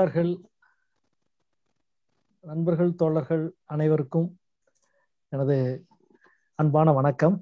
தோழர்கள் நண்பர்கள் தோழர்கள் அனைவருக்கும் எனது அன்பான வணக்கம்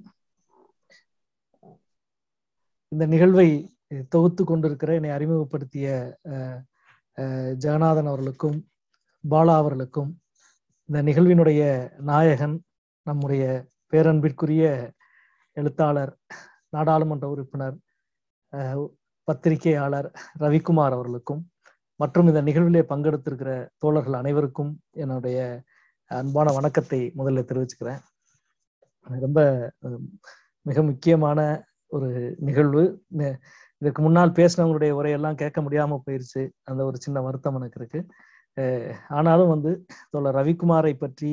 இந்த நிகழ்வை தொகுத்து கொண்டிருக்கிற என்னை அறிமுகப்படுத்திய ஜெகநாதன் அவர்களுக்கும் பாலா அவர்களுக்கும் இந்த நிகழ்வினுடைய நாயகன் நம்முடைய பேரன்பிற்குரிய எழுத்தாளர் நாடாளுமன்ற உறுப்பினர் பத்திரிகையாளர் ரவிக்குமார் அவர்களுக்கும் மற்றும் இந்த நிகழ்விலே பங்கெடுத்திருக்கிற தோழர்கள் அனைவருக்கும் என்னுடைய அன்பான வணக்கத்தை முதல்ல தெரிவிச்சுக்கிறேன் ரொம்ப மிக முக்கியமான ஒரு நிகழ்வு இதற்கு முன்னால் பேசினவங்களுடைய உரையெல்லாம் கேட்க முடியாம போயிருச்சு அந்த ஒரு சின்ன வருத்தம் எனக்கு இருக்கு ஆனாலும் வந்து தோழர் ரவிக்குமாரை பற்றி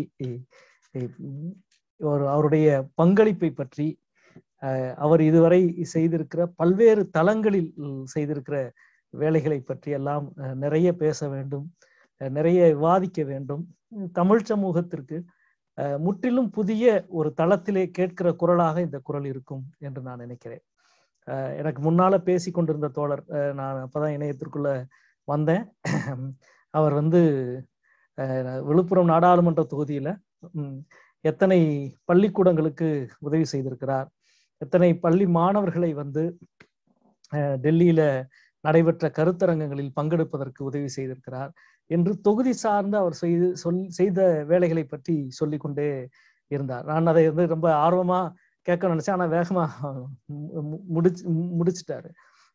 ஒரு அவருடைய பங்களிப்பை பற்றி அவர் இதுவரை செய்திருக்கிற பல்வேறு தளங்களில் செய்திருக்கிற வேலைகளை பற்றி எல்லாம் நிறைய பேச வேண்டும் நிறைய விவாதிக்க வேண்டும் தமிழ் சமூகத்திற்கு முற்றிலும் புதிய ஒரு தளத்திலே கேட்கிற குரலாக இந்த குரல் இருக்கும் என்று நான் நினைக்கிறேன் எனக்கு முன்னால பேசி கொண்டிருந்த தோழர் நான் அப்பதான் இணையத்திற்குள்ள வந்தேன் அவர் வந்து விழுப்புரம் நாடாளுமன்ற தொகுதியில எத்தனை பள்ளிக்கூடங்களுக்கு உதவி செய்திருக்கிறார் எத்தனை பள்ளி மாணவர்களை வந்து டெல்லியில நடைபெற்ற கருத்தரங்கங்களில் பங்கெடுப்பதற்கு உதவி செய்திருக்கிறார் என்று தொகுதி சார்ந்து அவர் செய்து சொல் செய்த வேலைகளை பற்றி சொல்லி கொண்டே இருந்தார் நான் அதை வந்து ரொம்ப ஆர்வமா கேட்க நினைச்சேன் ஆனா வேகமா முடிச்சு முடிச்சிட்டாரு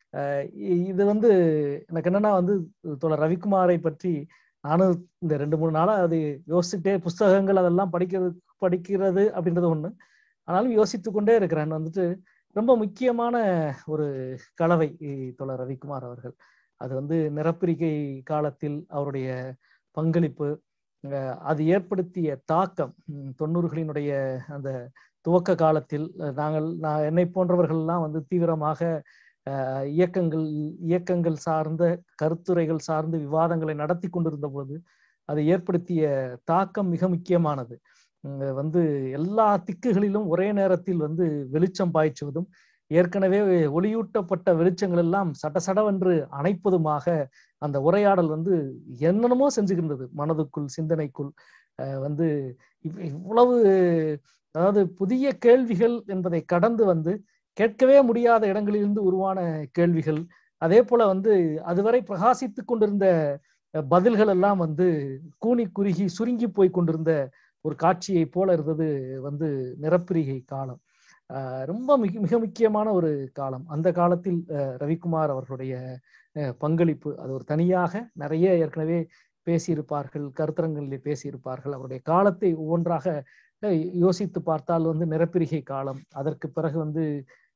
இது வந்து எனக்கு என்னன்னா வந்து தோழர் ரவிக்குமாரை பற்றி நானும் இந்த ரெண்டு மூணு நாளா அது யோசிச்சுட்டே புஸ்தகங்கள் அதெல்லாம் படிக்கிறது படிக்கிறது அப்படின்றது ஒண்ணு ஆனாலும் யோசித்து கொண்டே இருக்கிறேன் வந்துட்டு ரொம்ப முக்கியமான ஒரு கலவை தோழர் ரவிக்குமார் அவர்கள் அது வந்து நிறப்பிரிகை காலத்தில் அவருடைய பங்களிப்பு அது ஏற்படுத்திய தாக்கம் தொண்ணூறுகளினுடைய அந்த துவக்க காலத்தில் நாங்கள் நான் என்னை போன்றவர்கள்லாம் வந்து தீவிரமாக இயக்கங்கள் இயக்கங்கள் சார்ந்த கருத்துரைகள் சார்ந்து விவாதங்களை நடத்தி கொண்டிருந்த போது அது ஏற்படுத்திய தாக்கம் மிக முக்கியமானது வந்து எல்லா திக்குகளிலும் ஒரே நேரத்தில் வந்து வெளிச்சம் பாய்ச்சுவதும் ஏற்கனவே ஒளியூட்டப்பட்ட வெளிச்சங்கள் எல்லாம் சடசடவென்று அணைப்பதுமாக அந்த உரையாடல் வந்து என்னென்னமோ செஞ்சுக்கின்றது மனதுக்குள் சிந்தனைக்குள் வந்து இவ்வளவு அதாவது புதிய கேள்விகள் என்பதை கடந்து வந்து கேட்கவே முடியாத இடங்களிலிருந்து உருவான கேள்விகள் அதே போல வந்து அதுவரை பிரகாசித்து கொண்டிருந்த பதில்கள் எல்லாம் வந்து கூனி குறுகி சுருங்கி போய் கொண்டிருந்த ஒரு காட்சியை போல இருந்தது வந்து நிறப்பிரிகை காலம் ரொம்ப மிக மிக முக்கியமான ஒரு காலம் அந்த காலத்தில் ரவிக்குமார் அவர்களுடைய பங்களிப்பு அது ஒரு தனியாக நிறைய ஏற்கனவே பேசியிருப்பார்கள் கருத்தரங்களிலே பேசியிருப்பார்கள் அவருடைய காலத்தை ஒவ்வொன்றாக யோசித்து பார்த்தால் வந்து நிறப்பிரிகை காலம் அதற்கு பிறகு வந்து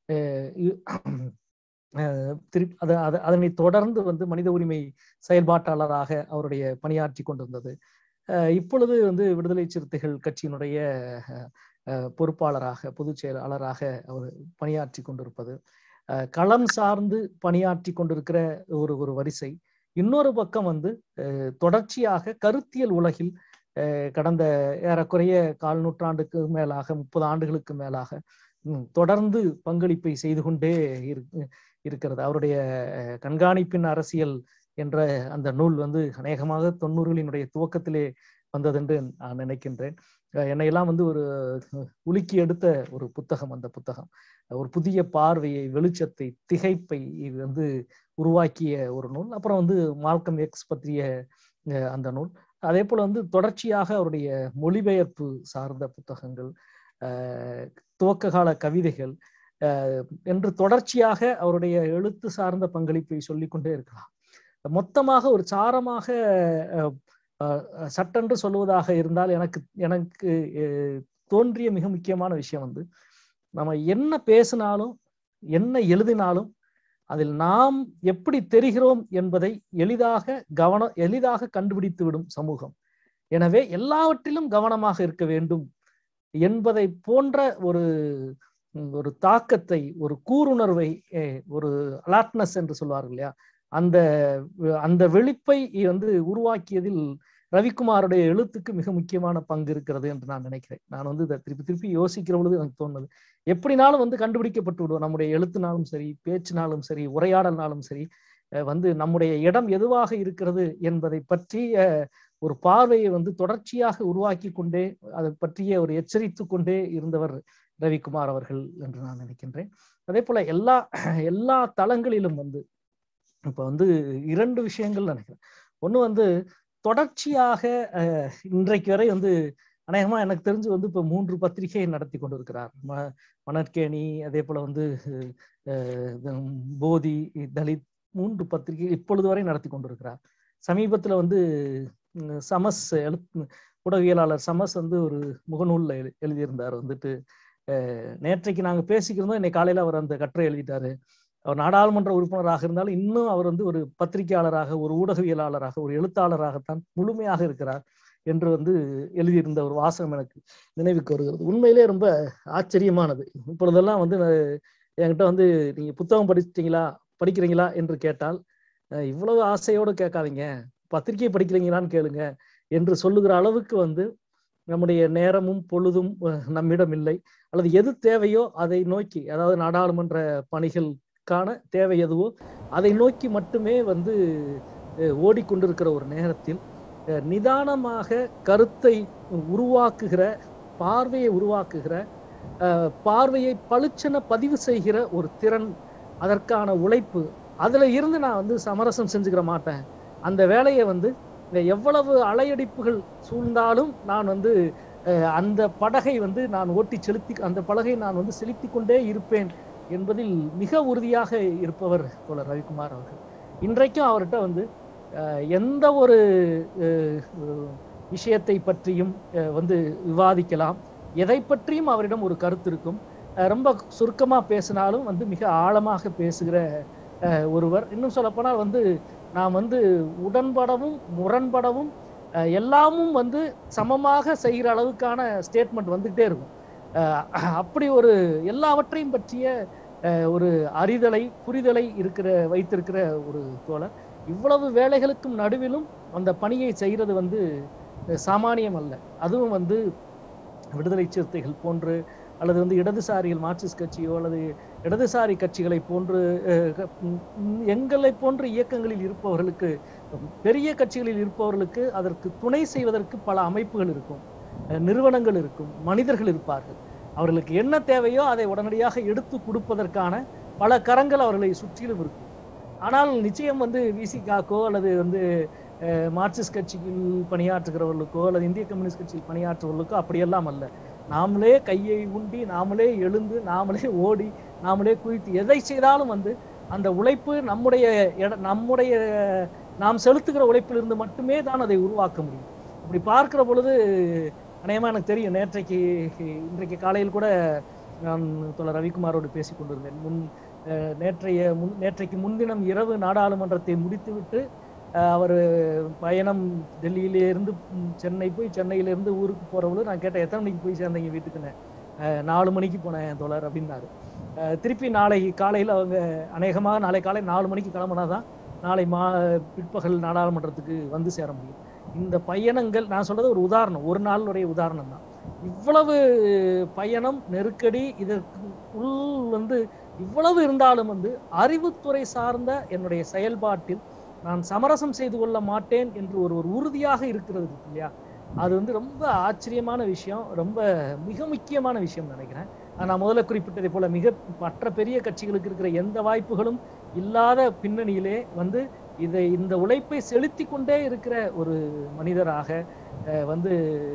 திருப்பி அதை அதனை தொடர்ந்து வந்து மனித உரிமை செயல்பாட்டாளராக அவருடைய பணியாற்றி கொண்டிருந்தது இப்பொழுது வந்து விடுதலை சிறுத்தைகள் கட்சியினுடைய பொறுப்பாளராக பொதுச் செயலாளராக அவர் பணியாற்றி கொண்டிருப்பது களம் சார்ந்து பணியாற்றி கொண்டிருக்கிற ஒரு ஒரு வரிசை இன்னொரு பக்கம் வந்து தொடர்ச்சியாக கருத்தியல் உலகில் கடந்த ஏறக்குறைய கால் நூற்றாண்டுக்கு மேலாக முப்பது ஆண்டுகளுக்கு மேலாக தொடர்ந்து பங்களிப்பை செய்து கொண்டே இருக்கிறது அவருடைய கண்காணிப்பின் அரசியல் என்ற அந்த நூல் வந்து அநேகமாக தொண்ணூறுகளினுடைய துவக்கத்திலே வந்ததென்று நான் நினைக்கின்றேன் என்னையெல்லாம் வந்து ஒரு உலுக்கி எடுத்த ஒரு புத்தகம் அந்த புத்தகம் ஒரு புதிய பார்வையை வெளிச்சத்தை திகைப்பை வந்து உருவாக்கிய ஒரு நூல் அப்புறம் வந்து மால்கம் எக்ஸ் பற்றிய அந்த நூல் அதே போல வந்து தொடர்ச்சியாக அவருடைய மொழிபெயர்ப்பு சார்ந்த புத்தகங்கள் துவக்க கால கவிதைகள் என்று தொடர்ச்சியாக அவருடைய எழுத்து சார்ந்த பங்களிப்பை சொல்லிக்கொண்டே இருக்கலாம் மொத்தமாக ஒரு சாரமாக சட்டென்று சொல்லுவதாக இருந்தால் எனக்கு எனக்கு தோன்றிய மிக முக்கியமான விஷயம் வந்து நம்ம என்ன பேசினாலும் என்ன எழுதினாலும் அதில் நாம் எப்படி தெரிகிறோம் என்பதை எளிதாக கவனம் எளிதாக கண்டுபிடித்து விடும் சமூகம் எனவே எல்லாவற்றிலும் கவனமாக இருக்க வேண்டும் என்பதை போன்ற ஒரு ஒரு தாக்கத்தை ஒரு கூருணர்வை ஒரு அலாட்னஸ் என்று சொல்வார்கள் இல்லையா அந்த அந்த வெளிப்பை வந்து உருவாக்கியதில் ரவிக்குமாருடைய எழுத்துக்கு மிக முக்கியமான பங்கு இருக்கிறது என்று நான் நினைக்கிறேன் நான் வந்து இதை திருப்பி திருப்பி யோசிக்கிற பொழுது எனக்கு தோணுது எப்படினாலும் வந்து கண்டுபிடிக்கப்பட்டு விடுவோம் நம்முடைய எழுத்துனாலும் சரி பேச்சினாலும் சரி உரையாடல்னாலும் சரி அஹ், வந்து நம்முடைய இடம் எதுவாக இருக்கிறது என்பதை பற்றிய ஒரு பார்வையை வந்து தொடர்ச்சியாக உருவாக்கி கொண்டே அதை பற்றிய ஒரு எச்சரித்து கொண்டே இருந்தவர் ரவிக்குமார் அவர்கள் என்று நான் நினைக்கின்றேன் அதே போல எல்லா எல்லா தளங்களிலும் வந்து இப்ப வந்து இரண்டு விஷயங்கள் நினைக்கிறேன் ஒண்ணு வந்து தொடர்ச்சியாக அஹ், இன்றைக்கு வரை வந்து அநேகமா எனக்கு தெரிஞ்சு வந்து இப்ப மூன்று பத்திரிகை நடத்தி கொண்டிருக்கிறார் ம மணற்கேணி அதே போல வந்து அஹ், உம், போதி தலித் மூன்று பத்திரிகை இப்பொழுது வரை நடத்தி கொண்டிருக்கிறார் சமீபத்துல வந்து உம், சமஸ் எழுத்து ஊடகவியலாளர் சமஸ் வந்து ஒரு முகநூல்ல எழு எழுதியிருந்தார் வந்துட்டு அஹ், நேற்றைக்கு நாங்க பேசிக்கிறோம் இன்னைக்கு காலையில அவர் அந்த கட்டுரை எழுதிட்டாரு அவர் நாடாளுமன்ற உறுப்பினராக இருந்தாலும் இன்னும் அவர் வந்து ஒரு பத்திரிகையாளராக ஒரு ஊடகவியலாளராக ஒரு எழுத்தாளராகத்தான் முழுமையாக இருக்கிறார் என்று வந்து எழுதியிருந்த ஒரு வாசகம் எனக்கு நினைவுக்கு வருகிறது உண்மையிலே ரொம்ப ஆச்சரியமானது இப்பொழுதெல்லாம் வந்து நான் என்கிட்ட வந்து நீங்க புத்தகம் படிச்சிட்டீங்களா படிக்கிறீங்களா என்று கேட்டால் அஹ், இவ்வளவு ஆசையோடு கேட்காதீங்க பத்திரிகை படிக்கிறீங்களான்னு கேளுங்க என்று சொல்லுகிற அளவுக்கு வந்து நம்முடைய நேரமும் பொழுதும் அஹ், நம்மிடம் இல்லை அல்லது எது தேவையோ அதை நோக்கி அதாவது நாடாளுமன்ற பணிகளுக்கான தேவை எதுவோ அதை நோக்கி மட்டுமே வந்து அஹ், ஓடிக்கொண்டிருக்கிற ஒரு நேரத்தில் அஹ், நிதானமாக கருத்தை உருவாக்குகிற பார்வையை உருவாக்குகிற அஹ், பார்வையை பளிச்சென பதிவு செய்கிற ஒரு திறன் அதற்கான உழைப்பு அதுல இருந்து நான் வந்து சமரசம் செஞ்சுக்கிற மாட்டேன் அந்த வேலையை வந்து எவ்வளவு அலையடிப்புகள் சூழ்ந்தாலும் நான் வந்து அஹ், அந்த படகை வந்து நான் ஓட்டி செலுத்தி அந்த படகை நான் வந்து செலுத்தி கொண்டே இருப்பேன் என்பதில் மிக உறுதியாக இருப்பவர் தோழர் ரவிக்குமார் அவர்கள் இன்றைக்கும் அவர்கிட்ட வந்து அஹ், எந்த ஒரு அஹ், அஹ், விஷயத்தை பற்றியும் அஹ், வந்து விவாதிக்கலாம் எதை பற்றியும் அவரிடம் ஒரு கருத்து இருக்கும் அஹ், ரொம்ப சுருக்கமா பேசினாலும் வந்து மிக ஆழமாக பேசுகிற அஹ், ஒருவர் இன்னும் சொல்லப்போனால் வந்து நாம் வந்து உடன்படவும் முரண்படவும் அஹ், எல்லாமும் வந்து சமமாக செய்கிற அளவுக்கான ஸ்டேட்மெண்ட் வந்துகிட்டே இருக்கும் அஹ், அப்படி ஒரு எல்லாவற்றையும் பற்றிய அஹ், ஒரு அறிதலை புரிதலை இருக்கிற வைத்திருக்கிற ஒரு தோழர் இவ்வளவு வேலைகளுக்கும் நடுவிலும் அந்த பணியை செய்கிறது வந்து அஹ், சாமானியம் அல்ல அதுவும் வந்து விடுதலை சிறுத்தைகள் போன்று அல்லது வந்து இடதுசாரிகள் மார்க்சிஸ்ட் கட்சியோ அல்லது இடதுசாரி கட்சிகளை போன்று அஹ், க- ம், எங்களை போன்ற இயக்கங்களில் இருப்பவர்களுக்கு பெரிய கட்சிகளில் இருப்பவர்களுக்கு அதற்கு துணை செய்வதற்கு பல அமைப்புகள் இருக்கும் அஹ், நிறுவனங்கள் இருக்கும் மனிதர்கள் இருப்பார்கள் அவர்களுக்கு என்ன தேவையோ அதை உடனடியாக எடுத்து கொடுப்பதற்கான பல கரங்கள் அவர்களை சுற்றிலும் இருக்கும் ஆனால் நிச்சயம் வந்து விசிகாக்கோ அல்லது வந்து அஹ், மார்க்சிஸ்ட் கட்சியில் பணியாற்றுகிறவர்களுக்கோ அல்லது இந்திய கம்யூனிஸ்ட் கட்சியில் பணியாற்றுவர்களுக்கோ அப்படியெல்லாம் அல்ல நாமளே கையை உண்டி நாமளே எழுந்து நாமளே ஓடி நாமளே குதித்து எதை செய்தாலும் வந்து அந்த உழைப்பு நம்முடைய இட- நம்முடைய நாம் செலுத்துகிற உழைப்பிலிருந்து மட்டுமே தான் அதை உருவாக்க முடியும் அப்படி பார்க்கிற பொழுது அநேகமா எனக்கு தெரியும் நேற்றைக்கு இன்றைக்கு காலையில் கூட நான் தோழர் ரவிக்குமாரோடு பேசிக் கொண்டிருந்தேன் முன் அஹ், நேற்றைய முன் நேற்றைக்கு முன்தினம் இரவு நாடாளுமன்றத்தை முடித்துவிட்டு அஹ், அவர் பயணம் டெல்லியிலே இருந்து ம், சென்னை போய் சென்னையிலேருந்து ஊருக்கு போறவளு நான் கேட்டேன் எத்தனை மணிக்கு போய் சேர்ந்தீங்க வீட்டுக்குன்னு அஹ், நாலு மணிக்கு போனேன் தோழர் அப்படின்னாரு அஹ், திருப்பி நாளை காலையில் அவங்க அநேகமாக நாளை காலை நாலு மணிக்கு கிளம்புனாதான் நாளை மா பிற்பகல் நாடாளுமன்றத்துக்கு வந்து சேர முடியும் இந்த பயணங்கள் நான் சொல்றது ஒரு உதாரணம் ஒரு நாளுடைய உதாரணம் தான் இவ்வளவு பயணம் நெருக்கடி இதற்கு உள் வந்து இவ்வளவு இருந்தாலும் வந்து அறிவுத்துறை சார்ந்த என்னுடைய செயல்பாட்டில் நான் சமரசம் செய்து கொள்ள மாட்டேன் என்று ஒரு ஒரு உறுதியாக இருக்கிறது இருக்கு இல்லையா அது வந்து ரொம்ப ஆச்சரியமான விஷயம் ரொம்ப மிக முக்கியமான விஷயம் நினைக்கிறேன் ஆனா நான் முதல்ல குறிப்பிட்டதை போல மிக மற்ற பெரிய கட்சிகளுக்கு இருக்கிற எந்த வாய்ப்புகளும் இல்லாத பின்னணியிலே வந்து இதை இந்த உழைப்பை செலுத்தி கொண்டே இருக்கிற ஒரு மனிதராக அஹ், வந்து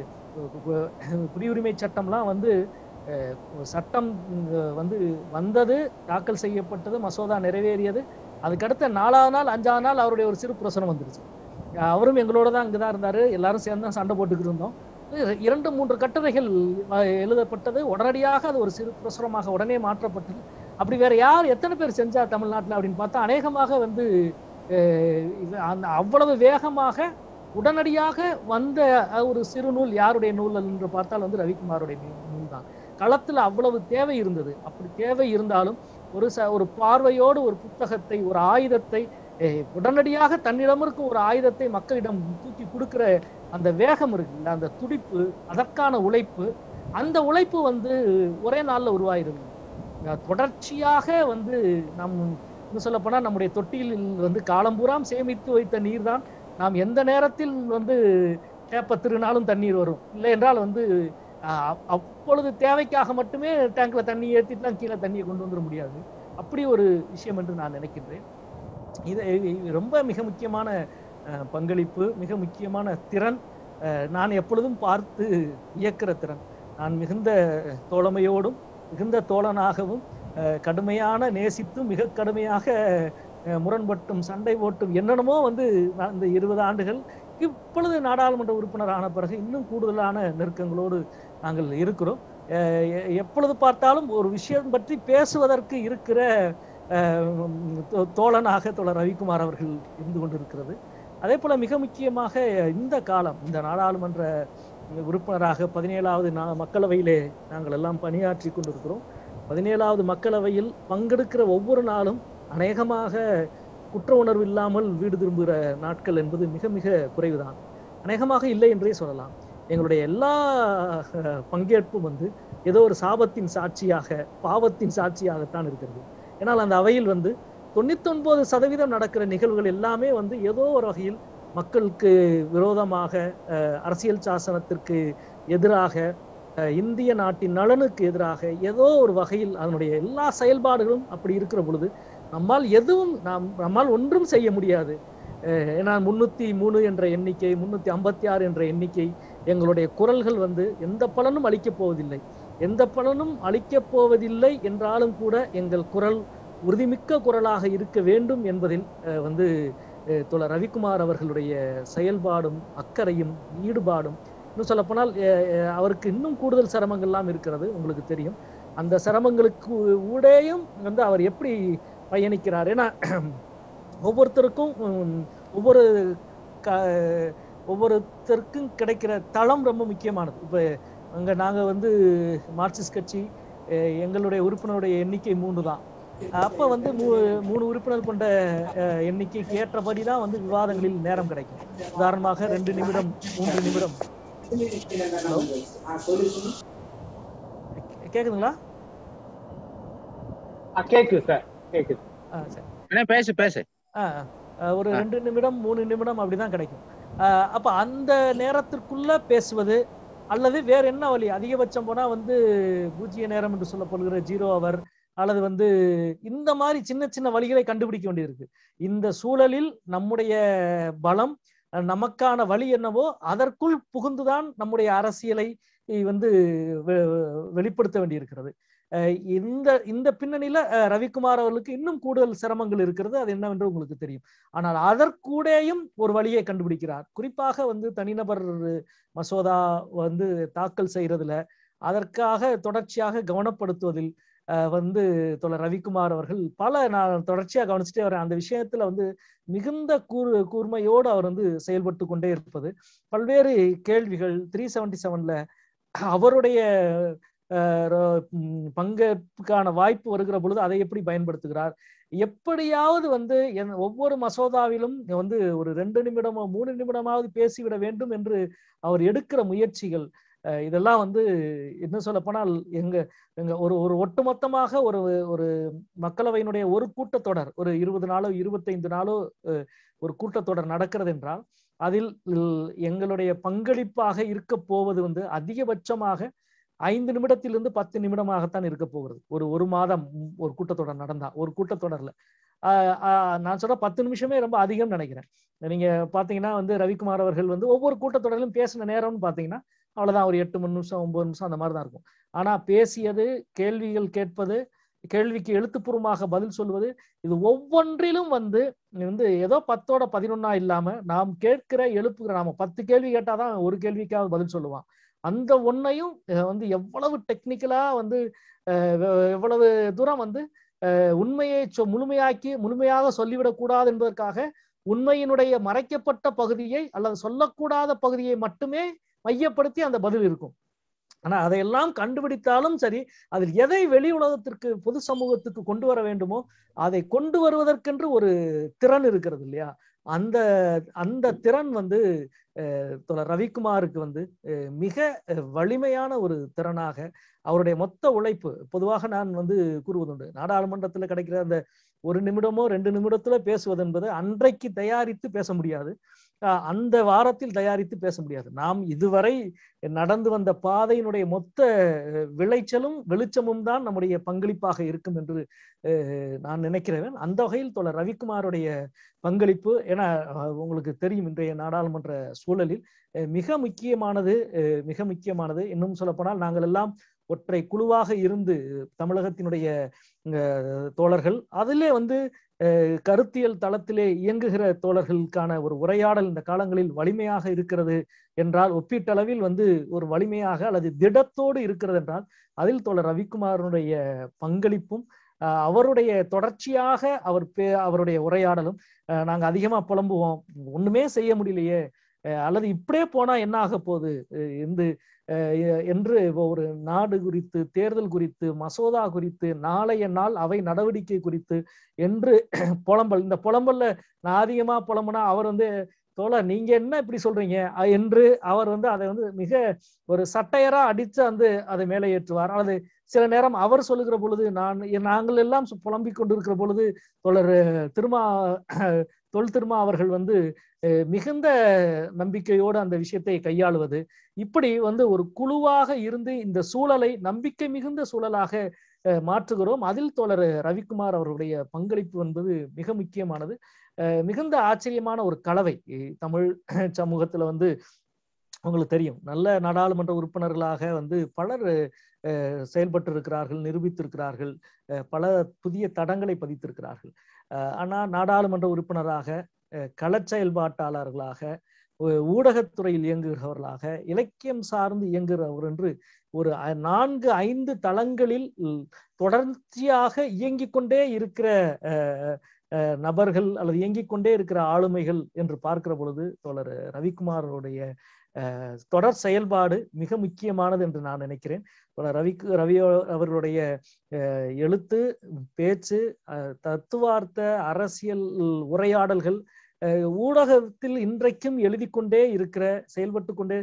கு- குடியுரிமை சட்டம்லாம் வந்து அஹ், சட்டம் அஹ், வந்து வந்தது தாக்கல் செய்யப்பட்டது மசோதா நிறைவேறியது அதுக்கடுத்த நாலாவது நாள் அஞ்சாவது நாள் அவருடைய ஒரு சிறு பிரசனம் வந்துருச்சு அஹ், அவரும் எங்களோட தான் அங்கே தான் இருந்தாரு எல்லாரும் சேர்ந்து தான் சண்டை போட்டுக்கிட்டு இருந்தோம் இ- இரண்டு மூன்று கட்டுரைகள் அஹ், எழுதப்பட்டது உடனடியாக அது ஒரு சிறு பிரசுரமாக உடனே மாற்றப்பட்டது அப்படி வேற யார் எத்தனை பேர் செஞ்சா தமிழ்நாட்டில் அப்படின்னு பார்த்தா அநேகமாக வந்து அஹ், இது அந்த அவ்வளவு வேகமாக உடனடியாக வந்த அஹ், ஒரு சிறு நூல் யாருடைய நூல் என்று பார்த்தால் வந்து ரவிக்குமாருடைய நூ- நூல் தான் களத்தில் அவ்வளவு தேவை இருந்தது அப்படி தேவை இருந்தாலும் ஒரு ச ஒரு பார்வையோடு ஒரு புத்தகத்தை ஒரு ஆயுதத்தை அஹ், உடனடியாக தன்னிடம் இருக்கும் ஒரு ஆயுதத்தை மக்களிடம் தூக்கி கொடுக்கிற அந்த வேகம் இருக்குல்ல அந்த துடிப்பு அதற்கான உழைப்பு அந்த உழைப்பு வந்து ஒரே நாள்ல உருவாயிருது அஹ் தொடர்ச்சியாக வந்து நம் இன்னும் சொல்ல போனா நம்முடைய தொட்டியில் வந்து காலம்பூராம் சேமித்து வைத்த நீர் தான் நாம் எந்த நேரத்தில் வந்து தேப்ப திருநாளும் தண்ணீர் வரும் இல்லை என்றால் வந்து ஆஹ், அப்பொழுது தேவைக்காக மட்டுமே டேங்க்ல தண்ணி ஏற்றிட்டுலாம் கீழே தண்ணியை கொண்டு வந்துட முடியாது அப்படி ஒரு விஷயம் என்று நான் நினைக்கின்றேன் இது இது ரொம்ப மிக முக்கியமான அஹ், பங்களிப்பு மிக முக்கியமான திறன் அஹ், நான் எப்பொழுதும் பார்த்து இயக்கிற திறன் நான் மிகுந்த தோழமையோடும் மிகுந்த தோழனாகவும் அஹ், கடுமையான நேசித்தும் மிக கடுமையாக அஹ், முரண்பட்டும் சண்டை போட்டும் என்னென்னமோ வந்து நான் இந்த இருபது ஆண்டுகள் இப்பொழுது நாடாளுமன்ற உறுப்பினர் ஆன பிறகு இன்னும் கூடுதலான நெருக்கங்களோடு நாங்கள் இருக்கிறோம் அஹ் எ- எப்பொழுது பார்த்தாலும் ஒரு விஷயம் பற்றி பேசுவதற்கு இருக்கிற அஹ், தோ- தோழனாக தோழர் ரவிக்குமார் அவர்கள் இருந்து கொண்டிருக்கிறது அதே போல மிக முக்கியமாக இந்த காலம் இந்த நாடாளுமன்ற உறுப்பினராக பதினேழாவது நா மக்களவையிலே நாங்கள் எல்லாம் பணியாற்றி கொண்டிருக்கிறோம் பதினேழாவது மக்களவையில் பங்கெடுக்கிற ஒவ்வொரு நாளும் அநேகமாக குற்ற உணர்வு இல்லாமல் வீடு திரும்புகிற நாட்கள் என்பது மிக மிக குறைவுதான் அநேகமாக இல்லை என்றே சொல்லலாம் எங்களுடைய எல்லா அஹ், பங்கேற்பும் வந்து ஏதோ ஒரு சாபத்தின் சாட்சியாக பாவத்தின் சாட்சியாகத்தான் இருக்கிறது ஏன்னால் அந்த அவையில் வந்து தொண்ணூத்தொன்பது சதவீதம் நடக்கிற நிகழ்வுகள் எல்லாமே வந்து ஏதோ ஒரு வகையில் மக்களுக்கு விரோதமாக அஹ், அரசியல் சாசனத்திற்கு எதிராக அஹ், இந்திய நாட்டின் நலனுக்கு எதிராக ஏதோ ஒரு வகையில் அதனுடைய எல்லா செயல்பாடுகளும் அப்படி இருக்கிற பொழுது நம்மால் எதுவும் நாம் நம்மால் ஒன்றும் செய்ய முடியாது அஹ், ஏன்னா முன்னூத்தி மூணு என்ற எண்ணிக்கை முன்னூத்தி ஐம்பத்தி ஆறு என்ற எண்ணிக்கை எங்களுடைய குரல்கள் வந்து எந்த பலனும் அளிக்கப் போவதில்லை எந்த பலனும் அளிக்கப் போவதில்லை என்றாலும் கூட எங்கள் குரல் உறுதிமிக்க குரலாக இருக்க வேண்டும் என்பதில் அஹ், வந்து அஹ், தோழர் ரவிக்குமார் அவர்களுடைய செயல்பாடும் அக்கறையும் ஈடுபாடும் இன்னும் சொல்லப்போனால் அஹ், அஹ், அவருக்கு இன்னும் கூடுதல் சிரமங்கள்லாம் இருக்கிறது உங்களுக்கு தெரியும் அந்த சிரமங்களுக்கு ஊடேயும் வந்து அவர் எப்படி பயணிக்கிறார் ஏன்னா ஒவ்வொருத்தருக்கும் உம், ஒவ்வொரு க ஒவ்வொருத்தருக்கும் கிடைக்கிற தளம் ரொம்ப முக்கியமானது இப்போ அங்கே நாங்கள் வந்து மார்க்சிஸ்ட் கட்சி அஹ், எங்களுடைய உறுப்பினருடைய எண்ணிக்கை மூன்று தான் அப்போ வந்து மூ மூணு உறுப்பினர் கொண்ட அஹ், எண்ணிக்கைக்கு ஏற்றபடி தான் வந்து விவாதங்களில் நேரம் கிடைக்கும் உதாரணமாக ரெண்டு நிமிடம் மூன்று நிமிடம் கேக்குதுங்களா ஆ, கேக்குது சார் கேக்குது ஆ சரி அண்ணே பேசு பேசு ஆ, ஆ, ஒரு ஆ. ரெண்டு நிமிடம் மூணு நிமிடம் அப்படிதான் கிடைக்கும் ஆ, அப்ப அந்த நேரத்திற்குள்ள பேசுவது அல்லது வேற என்ன வழி அதிகபட்சம் போனா வந்து பூஜ்ய நேரம் என்று சொல்லப்படுகிற ஜீரோ அவர் அல்லது வந்து இந்த மாதிரி சின்ன சின்ன வழிகளை கண்டுபிடிக்க வேண்டியிருக்கு இந்த சூழலில் நம்முடைய பலம் அஹ், நமக்கான வழி என்னவோ அதற்குள் புகுந்துதான் நம்முடைய அரசியலை இ- வந்து வெ- வெளிப்படுத்த வேண்டியிருக்கிறது அஹ், இந்த இந்த பின்னணியில அஹ், ரவிக்குமார் அவர்களுக்கு இன்னும் கூடுதல் சிரமங்கள் இருக்கிறது அது என்னவென்று உங்களுக்கு தெரியும் ஆனால் அதற்கூடேயும் ஒரு வழியை கண்டுபிடிக்கிறார் குறிப்பாக வந்து தனிநபர் மசோதா வந்து தாக்கல் செய்யறதுல அதற்காக தொடர்ச்சியாக கவனப்படுத்துவதில் அஹ், வந்து தோழர் ரவிக்குமார் அவர்கள் பல நான் தொடர்ச்சியாக கவனிச்சுட்டே வரேன் அந்த விஷயத்துல வந்து மிகுந்த கூர் கூர்மையோடு அவர் வந்து செயல்பட்டு கொண்டே இருப்பது பல்வேறு கேள்விகள் த்ரீ செவன்டி செவன்ல அவருடைய அஹ், ர- ம், பங்கேற்புக்கான வாய்ப்பு வருகிற பொழுது அதை எப்படி பயன்படுத்துகிறார் எப்படியாவது வந்து என் ஒவ்வொரு மசோதாவிலும் வந்து ஒரு ரெண்டு நிமிடமோ மூணு நிமிடமாவது பேசிவிட வேண்டும் என்று அவர் எடுக்கிற முயற்சிகள் அஹ், இதெல்லாம் வந்து என்ன சொல்ல போனால் எங்க எங்க ஒரு ஒரு ஒட்டுமொத்தமாக ஒரு ஒரு மக்களவையினுடைய ஒரு கூட்டத்தொடர் ஒரு இருபது நாளோ இருபத்தைந்து நாளோ அஹ், ஒரு கூட்டத்தொடர் நடக்கிறது என்றால் அதில் இல் எங்களுடைய பங்களிப்பாக இருக்க போவது வந்து அதிகபட்சமாக ஐந்து நிமிடத்திலிருந்து பத்து நிமிடமாகத்தான் இருக்க போகிறது ஒரு ஒரு மாதம் ஒரு கூட்டத்தொடர் நடந்தா ஒரு கூட்டத்தொடர்ல ஆஹ் ஆஹ் நான் சொல்ற பத்து நிமிஷமே ரொம்ப அதிகம் நினைக்கிறேன் நீங்க பாத்தீங்கன்னா வந்து ரவிக்குமார் அவர்கள் வந்து ஒவ்வொரு கூட்டத்தொடரிலும் பேசின நேரம்னு பாத்தீங்கன்னா அவ்வளவுதான் ஒரு எட்டு மணி நிமிஷம் ஒன்பது நிமிஷம் அந்த மாதிரி தான் இருக்கும் ஆனா பேசியது கேள்விகள் கேட்பது கேள்விக்கு எழுத்துப்பூர்வமாக பதில் சொல்வது இது ஒவ்வொன்றிலும் வந்து வந்து ஏதோ பத்தோட பதினொன்னா இல்லாம நாம் கேட்கிற எழுப்புகிற நாம பத்து கேள்வி கேட்டாதான் ஒரு கேள்விக்காவது பதில் சொல்லுவான் அந்த ஒன்னையும் அஹ் வந்து எவ்வளவு டெக்னிக்கலா வந்து அஹ் வெ- எவ்வளவு தூரம் வந்து அஹ் உண்மையை சொ- முழுமையாக்கி முழுமையாக சொல்லிவிடக் கூடாது என்பதற்காக உண்மையினுடைய மறைக்கப்பட்ட பகுதியை அல்லது சொல்லக்கூடாத பகுதியை மட்டுமே மையப்படுத்தி அந்த பதில் இருக்கும் ஆனா அதையெல்லாம் கண்டுபிடித்தாலும் சரி அதில் எதை வெளி உலகத்திற்கு பொது சமூகத்துக்கு கொண்டு வர வேண்டுமோ அதை கொண்டு வருவதற்கென்று ஒரு திறன் இருக்கிறது இல்லையா அந்த அந்த திறன் வந்து தோழர் ரவிக்குமாருக்கு வந்து மிக வலிமையான ஒரு திறனாக அவருடைய மொத்த உழைப்பு பொதுவாக நான் வந்து கூறுவதுண்டு நாடாளுமன்றத்தில் கிடைக்கிற அந்த ஒரு நிமிடமோ ரெண்டு நிமிடத்துல பேசுவது என்பது அன்றைக்கு தயாரித்து பேச முடியாது அந்த வாரத்தில் தயாரித்து பேச முடியாது நாம் இதுவரை நடந்து வந்த பாதையினுடைய மொத்த விளைச்சலும் வெளிச்சமும் தான் நம்முடைய பங்களிப்பாக இருக்கும் என்று நான் நினைக்கிறேன் அந்த வகையில் தோழர் ரவிக்குமாருடைய பங்களிப்பு என உங்களுக்கு தெரியும் இன்றைய நாடாளுமன்ற சூழலில் மிக முக்கியமானது மிக முக்கியமானது இன்னும் சொல்லப்போனால் நாங்கள் எல்லாம் ஒற்றை குழுவாக இருந்து தமிழகத்தினுடைய தோழர்கள் அதிலே வந்து கருத்தியல் தளத்திலே இயங்குகிற தோழர்களுக்கான ஒரு உரையாடல் இந்த காலங்களில் வலிமையாக இருக்கிறது என்றால் ஒப்பீட்டளவில் வந்து ஒரு வலிமையாக அல்லது திடத்தோடு இருக்கிறது என்றால் அதில் தோழர் ரவிக்குமாரனுடைய பங்களிப்பும் அவருடைய தொடர்ச்சியாக அவர் பே அவருடைய உரையாடலும் நாங்க அதிகமா புலம்புவோம் ஒண்ணுமே செய்ய முடியலையே அல்லது இப்படியே போனா என்ன ஆக போகுது என்று என்று ஒரு நாடு குறித்து தேர்தல் குறித்து மசோதா குறித்து நாளைய நாள் அவை நடவடிக்கை குறித்து என்று புலம்பல் இந்த புலம்பல்ல நான் அதிகமா புலம்புனா அவர் வந்து தோழர் நீங்க என்ன இப்படி சொல்றீங்க என்று அவர் வந்து அதை வந்து மிக ஒரு சட்டையரா அடிச்சு வந்து அதை மேலே ஏற்றுவார் அல்லது சில நேரம் அவர் சொல்லுகிற பொழுது நான் நாங்கள் எல்லாம் புலம்பிக் கொண்டிருக்கிற பொழுது தோழர் திருமா தொல் திருமா அவர்கள் வந்து மிகுந்த நம்பிக்கையோடு அந்த விஷயத்தை கையாளுவது இப்படி வந்து ஒரு குழுவாக இருந்து இந்த சூழலை நம்பிக்கை மிகுந்த சூழலாக மாற்றுகிறோம் அதில் தோழர் ரவிக்குமார் அவருடைய பங்களிப்பு என்பது மிக முக்கியமானது மிகுந்த ஆச்சரியமான ஒரு கலவை தமிழ் சமூகத்துல வந்து உங்களுக்கு தெரியும் நல்ல நாடாளுமன்ற உறுப்பினர்களாக வந்து பலர் செயல்பட்டு இருக்கிறார்கள் நிரூபித்திருக்கிறார்கள் பல புதிய தடங்களை பதித்திருக்கிறார்கள் ஆனா நாடாளுமன்ற உறுப்பினராக கள செயல்பாட்டாளர்களாக ஊடகத்துறையில் இயங்குகிறவர்களாக இலக்கியம் சார்ந்து இயங்குகிறவர் என்று ஒரு நான்கு ஐந்து தளங்களில் தொடர்ச்சியாக இயங்கிக் கொண்டே இருக்கிற நபர்கள் அல்லது இயங்கிக் கொண்டே இருக்கிற ஆளுமைகள் என்று பார்க்கிற பொழுது தோழர் ரவிக்குமாரோடைய தொடர் செயல்பாடு மிக முக்கியமானது என்று நான் நினைக்கிறேன் ரவிக்கு ரவி அவர்களுடைய எழுத்து பேச்சு தத்துவார்த்த அரசியல் உரையாடல்கள் ஊடகத்தில் இன்றைக்கும் எழுதி கொண்டே இருக்கிற செயல்பட்டு கொண்டே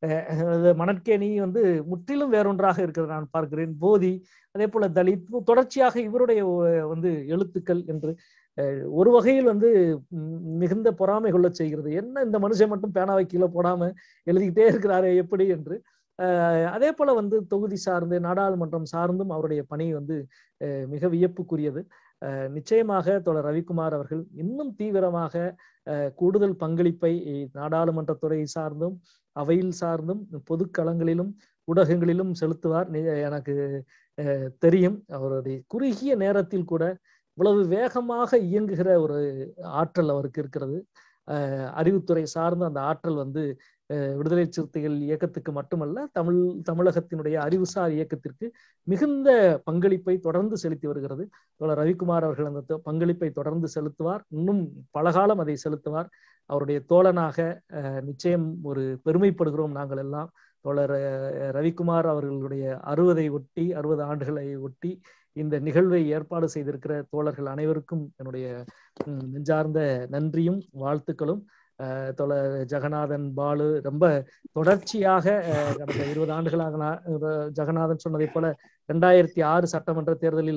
மணற்கேணி வந்து முற்றிலும் வேறொன்றாக இருக்கிறது நான் பார்க்கிறேன் போதி அதே போல தலித் தொடர்ச்சியாக இவருடைய வந்து எழுத்துக்கள் என்று ஒரு வகையில் வந்து மிகுந்த பொறாமை கொள்ள செய்கிறது என்ன இந்த மனுஷன் மட்டும் பேனாவை கீழே போடாம எழுதிக்கிட்டே இருக்கிறாரு எப்படி என்று அதே போல வந்து தொகுதி சார்ந்து நாடாளுமன்றம் சார்ந்தும் அவருடைய பணி வந்து மிக வியப்புக்குரியது நிச்சயமாக தொடர் ரவிக்குமார் அவர்கள் இன்னும் தீவிரமாக கூடுதல் பங்களிப்பை நாடாளுமன்றத்துறை சார்ந்தும் அவையில் சார்ந்தும் பொது களங்களிலும் ஊடகங்களிலும் செலுத்துவார் எனக்கு தெரியும் அவருடைய குறுகிய நேரத்தில் கூட இவ்வளவு வேகமாக இயங்குகிற ஒரு ஆற்றல் அவருக்கு இருக்கிறது அறிவுத்துறை சார்ந்த அந்த ஆற்றல் வந்து விடுதலை சிறுத்தைகள் இயக்கத்துக்கு மட்டுமல்ல தமிழ் தமிழகத்தினுடைய அறிவுசார் இயக்கத்திற்கு மிகுந்த பங்களிப்பை தொடர்ந்து செலுத்தி வருகிறது தோழர் ரவிக்குமார் அவர்கள் அந்த பங்களிப்பை தொடர்ந்து செலுத்துவார் இன்னும் பலகாலம் அதை செலுத்துவார் அவருடைய தோழனாக நிச்சயம் ஒரு பெருமைப்படுகிறோம் நாங்கள் எல்லாம் தோழர் ரவிக்குமார் அவர்களுடைய அறுபதை ஒட்டி அறுபது ஆண்டுகளை ஒட்டி இந்த நிகழ்வை ஏற்பாடு செய்திருக்கிற தோழர்கள் அனைவருக்கும் என்னுடைய நெஞ்சார்ந்த நன்றியும் வாழ்த்துக்களும் தோழர் ஜெகநாதன் பாலு ரொம்ப தொடர்ச்சியாக கடந்த இருபது ஆண்டுகளாக ஜெகநாதன் சொன்னதை போல ரெண்டாயிரத்தி ஆறு சட்டமன்ற தேர்தலில்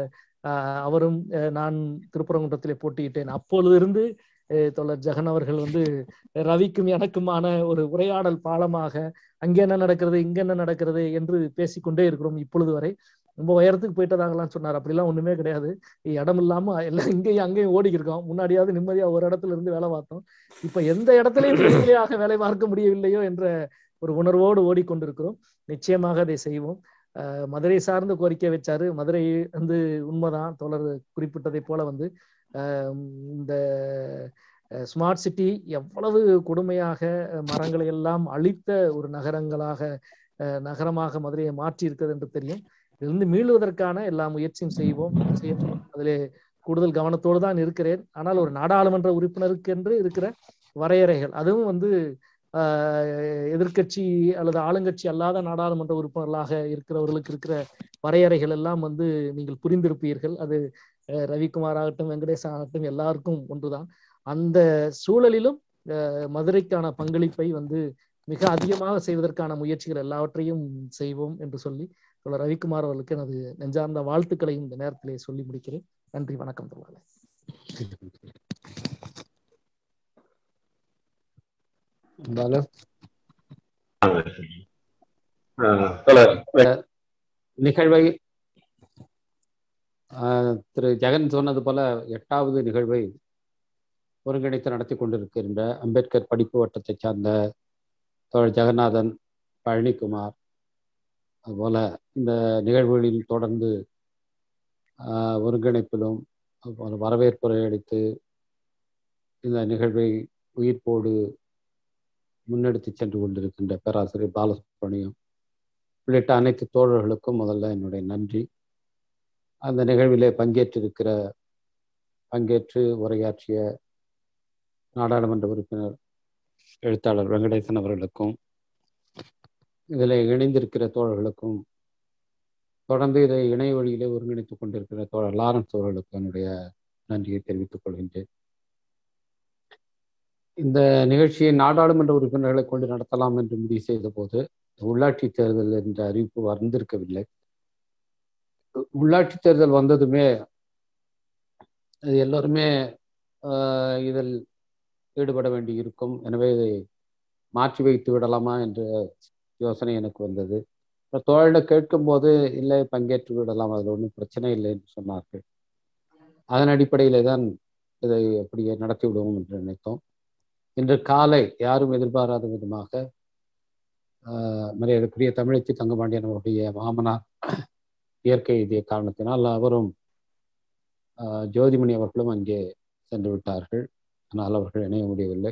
அவரும் நான் திருப்பரங்குன்றத்திலே போட்டியிட்டேன் அப்பொழுதிருந்து தோழர் ஜெகன் அவர்கள் வந்து ரவிக்கும் எனக்குமான ஒரு உரையாடல் பாலமாக அங்கே என்ன நடக்கிறது இங்க என்ன நடக்கிறது என்று பேசிக்கொண்டே இருக்கிறோம் இப்பொழுது வரை ரொம்ப உயரத்துக்கு போயிட்டதாகலாம் சொன்னார் அப்படிலாம் ஒண்ணுமே கிடையாது இடம் இல்லாம எல்லாம் இங்கேயும் அங்கேயும் ஓடிக்கிருக்கோம் முன்னாடியாவது நிம்மதியா ஒரு இடத்துல இருந்து வேலை பார்த்தோம் இப்ப எந்த இடத்துலயும் நிம்மதியாக வேலை பார்க்க முடியவில்லையோ என்ற ஒரு உணர்வோடு ஓடிக்கொண்டிருக்கிறோம் நிச்சயமாக அதை செய்வோம் மதுரை சார்ந்த கோரிக்கை வச்சாரு மதுரை வந்து உண்மைதான் தோழர் குறிப்பிட்டதை போல வந்து இந்த ஸ்மார்ட் சிட்டி எவ்வளவு கொடுமையாக மரங்களை எல்லாம் அழித்த ஒரு நகரங்களாக நகரமாக மதுரையை மாற்றி இருக்கிறது என்று தெரியும் இதிலிருந்து மீளுவதற்கான எல்லா முயற்சியும் செய்வோம் செய்யணும் அதிலே கூடுதல் கவனத்தோடு தான் இருக்கிறேன் ஆனால் ஒரு நாடாளுமன்ற உறுப்பினருக்கு என்று இருக்கிற வரையறைகள் அதுவும் வந்து எதிர்கட்சி அல்லது ஆளுங்கட்சி அல்லாத நாடாளுமன்ற உறுப்பினர்களாக இருக்கிறவர்களுக்கு இருக்கிற வரையறைகள் எல்லாம் வந்து நீங்கள் புரிந்திருப்பீர்கள் அது ரவிக்குமார் ஆகட்டும் வெங்கடேஷ் ஆகட்டும் எல்லாருக்கும் ஒன்றுதான் அந்த சூழலிலும் மதுரைக்கான பங்களிப்பை வந்து மிக அதிகமாக செய்வதற்கான முயற்சிகள் எல்லாவற்றையும் செய்வோம் என்று சொல்லி தோழர் ரவிக்குமார் அவர்களுக்கு எனது நெஞ்சார்ந்த வாழ்த்துக்களையும் இந்த நேரத்திலே சொல்லி முடிக்கிறேன் நன்றி வணக்கம் தோழர்களே நிகழ்வை திரு ஜெகன் சொன்னது போல எட்டாவது நிகழ்வை ஒருங்கிணைத்து நடத்தி கொண்டிருக்கின்ற அம்பேத்கர் படிப்பு வட்டத்தை சார்ந்த தோழர் ஜெகநாதன் பழனிக்குமார் அதுபோல இந்த நிகழ்வுகளில் தொடர்ந்து ஒருங்கிணைப்பிலும் அதுபோல வரவேற்புரை அளித்து இந்த நிகழ்வை உயிர்ப்போடு முன்னெடுத்து சென்று கொண்டிருக்கின்ற பேராசிரியர் பாலசுப்ரமணியம் உள்ளிட்ட அனைத்து தோழர்களுக்கும் முதல்ல என்னுடைய நன்றி அந்த நிகழ்விலே பங்கேற்றிருக்கிற பங்கேற்று உரையாற்றிய நாடாளுமன்ற உறுப்பினர் எழுத்தாளர் வெங்கடேசன் அவர்களுக்கும் இதில் இணைந்திருக்கிற தோழர்களுக்கும் தொடர்ந்து இதை இணைய வழியிலே ஒருங்கிணைத்துக் கொண்டிருக்கிற தோழர் லாரன்ஸ் அவர்களுக்கு என்னுடைய நன்றியை தெரிவித்துக் கொள்கின்றேன் இந்த நிகழ்ச்சியை நாடாளுமன்ற உறுப்பினர்களை கொண்டு நடத்தலாம் என்று முடிவு செய்த போது உள்ளாட்சி தேர்தல் என்ற அறிவிப்பு வந்திருக்கவில்லை உள்ளாட்சி தேர்தல் வந்ததுமே எல்லோருமே இதில் ஈடுபட வேண்டி இருக்கும் எனவே இதை மாற்றி வைத்து விடலாமா என்ற யோசனை எனக்கு வந்தது தோழனை கேட்கும்போது இல்லை பங்கேற்று விடலாம் அதில் ஒன்றும் பிரச்சனை இல்லை என்று சொன்னார்கள் அதன் அடிப்படையிலே தான் இதை அப்படியே நடத்தி விடுவோம் என்று நினைத்தோம் இன்று காலை யாரும் எதிர்பாராத விதமாக மரியாதைக்குரிய தமிழச்சி தங்கபாண்டியன் அவருடைய மாமனார் இயற்கை இதய காரணத்தினால் அவரும் ஜோதிமணி அவர்களும் அங்கே சென்று விட்டார்கள் ஆனால் அவர்கள் இணைய முடியவில்லை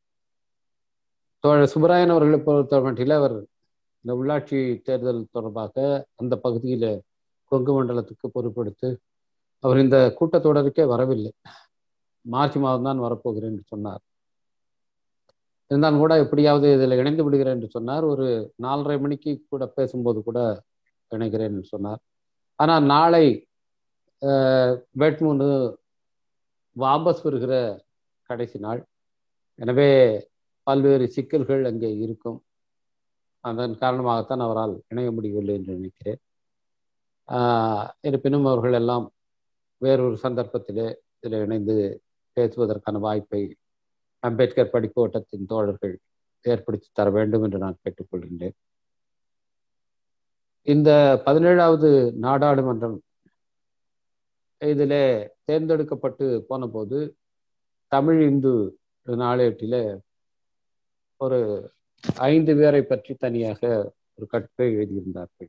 தோழர் சுப்பராயன் அவர்களை பொறுத்த மட்டில் அவர் இந்த உள்ளாட்சி தேர்தல் தொடர்பாக அந்த பகுதியில் கொங்கு மண்டலத்துக்கு பொறுப்பெடுத்து அவர் இந்த கூட்டத்தொடருக்கே வரவில்லை மார்ச் மாதம் தான் வரப்போகிறேன் என்று சொன்னார் இருந்தாலும் கூட எப்படியாவது இதில் இணைந்து விடுகிறேன் என்று சொன்னார் ஒரு நாலரை மணிக்கு கூட பேசும்போது கூட இணைகிறேன் என்று சொன்னார் ஆனால் நாளை வேட்மூணு வாபஸ் வருகிற கடைசி நாள் எனவே பல்வேறு சிக்கல்கள் அங்கே இருக்கும் அதன் காரணமாகத்தான் அவரால் இணைய முடியவில்லை என்று நினைக்கிறேன் இருப்பினும் அவர்கள் எல்லாம் வேறொரு சந்தர்ப்பத்திலே இதில் இணைந்து பேசுவதற்கான வாய்ப்பை அம்பேத்கர் படிப்பு வட்டத்தின் தோழர்கள் ஏற்படுத்தி தர வேண்டும் என்று நான் கேட்டுக்கொள்கின்றேன் இந்த பதினேழாவது நாடாளுமன்றம் இதில் தேர்ந்தெடுக்கப்பட்டு போன போது தமிழ் இந்து நாளேட்டில் ஒரு ஐந்து பேரை பற்றி தனியாக ஒரு கட்டுரை எழுதியிருந்தார்கள்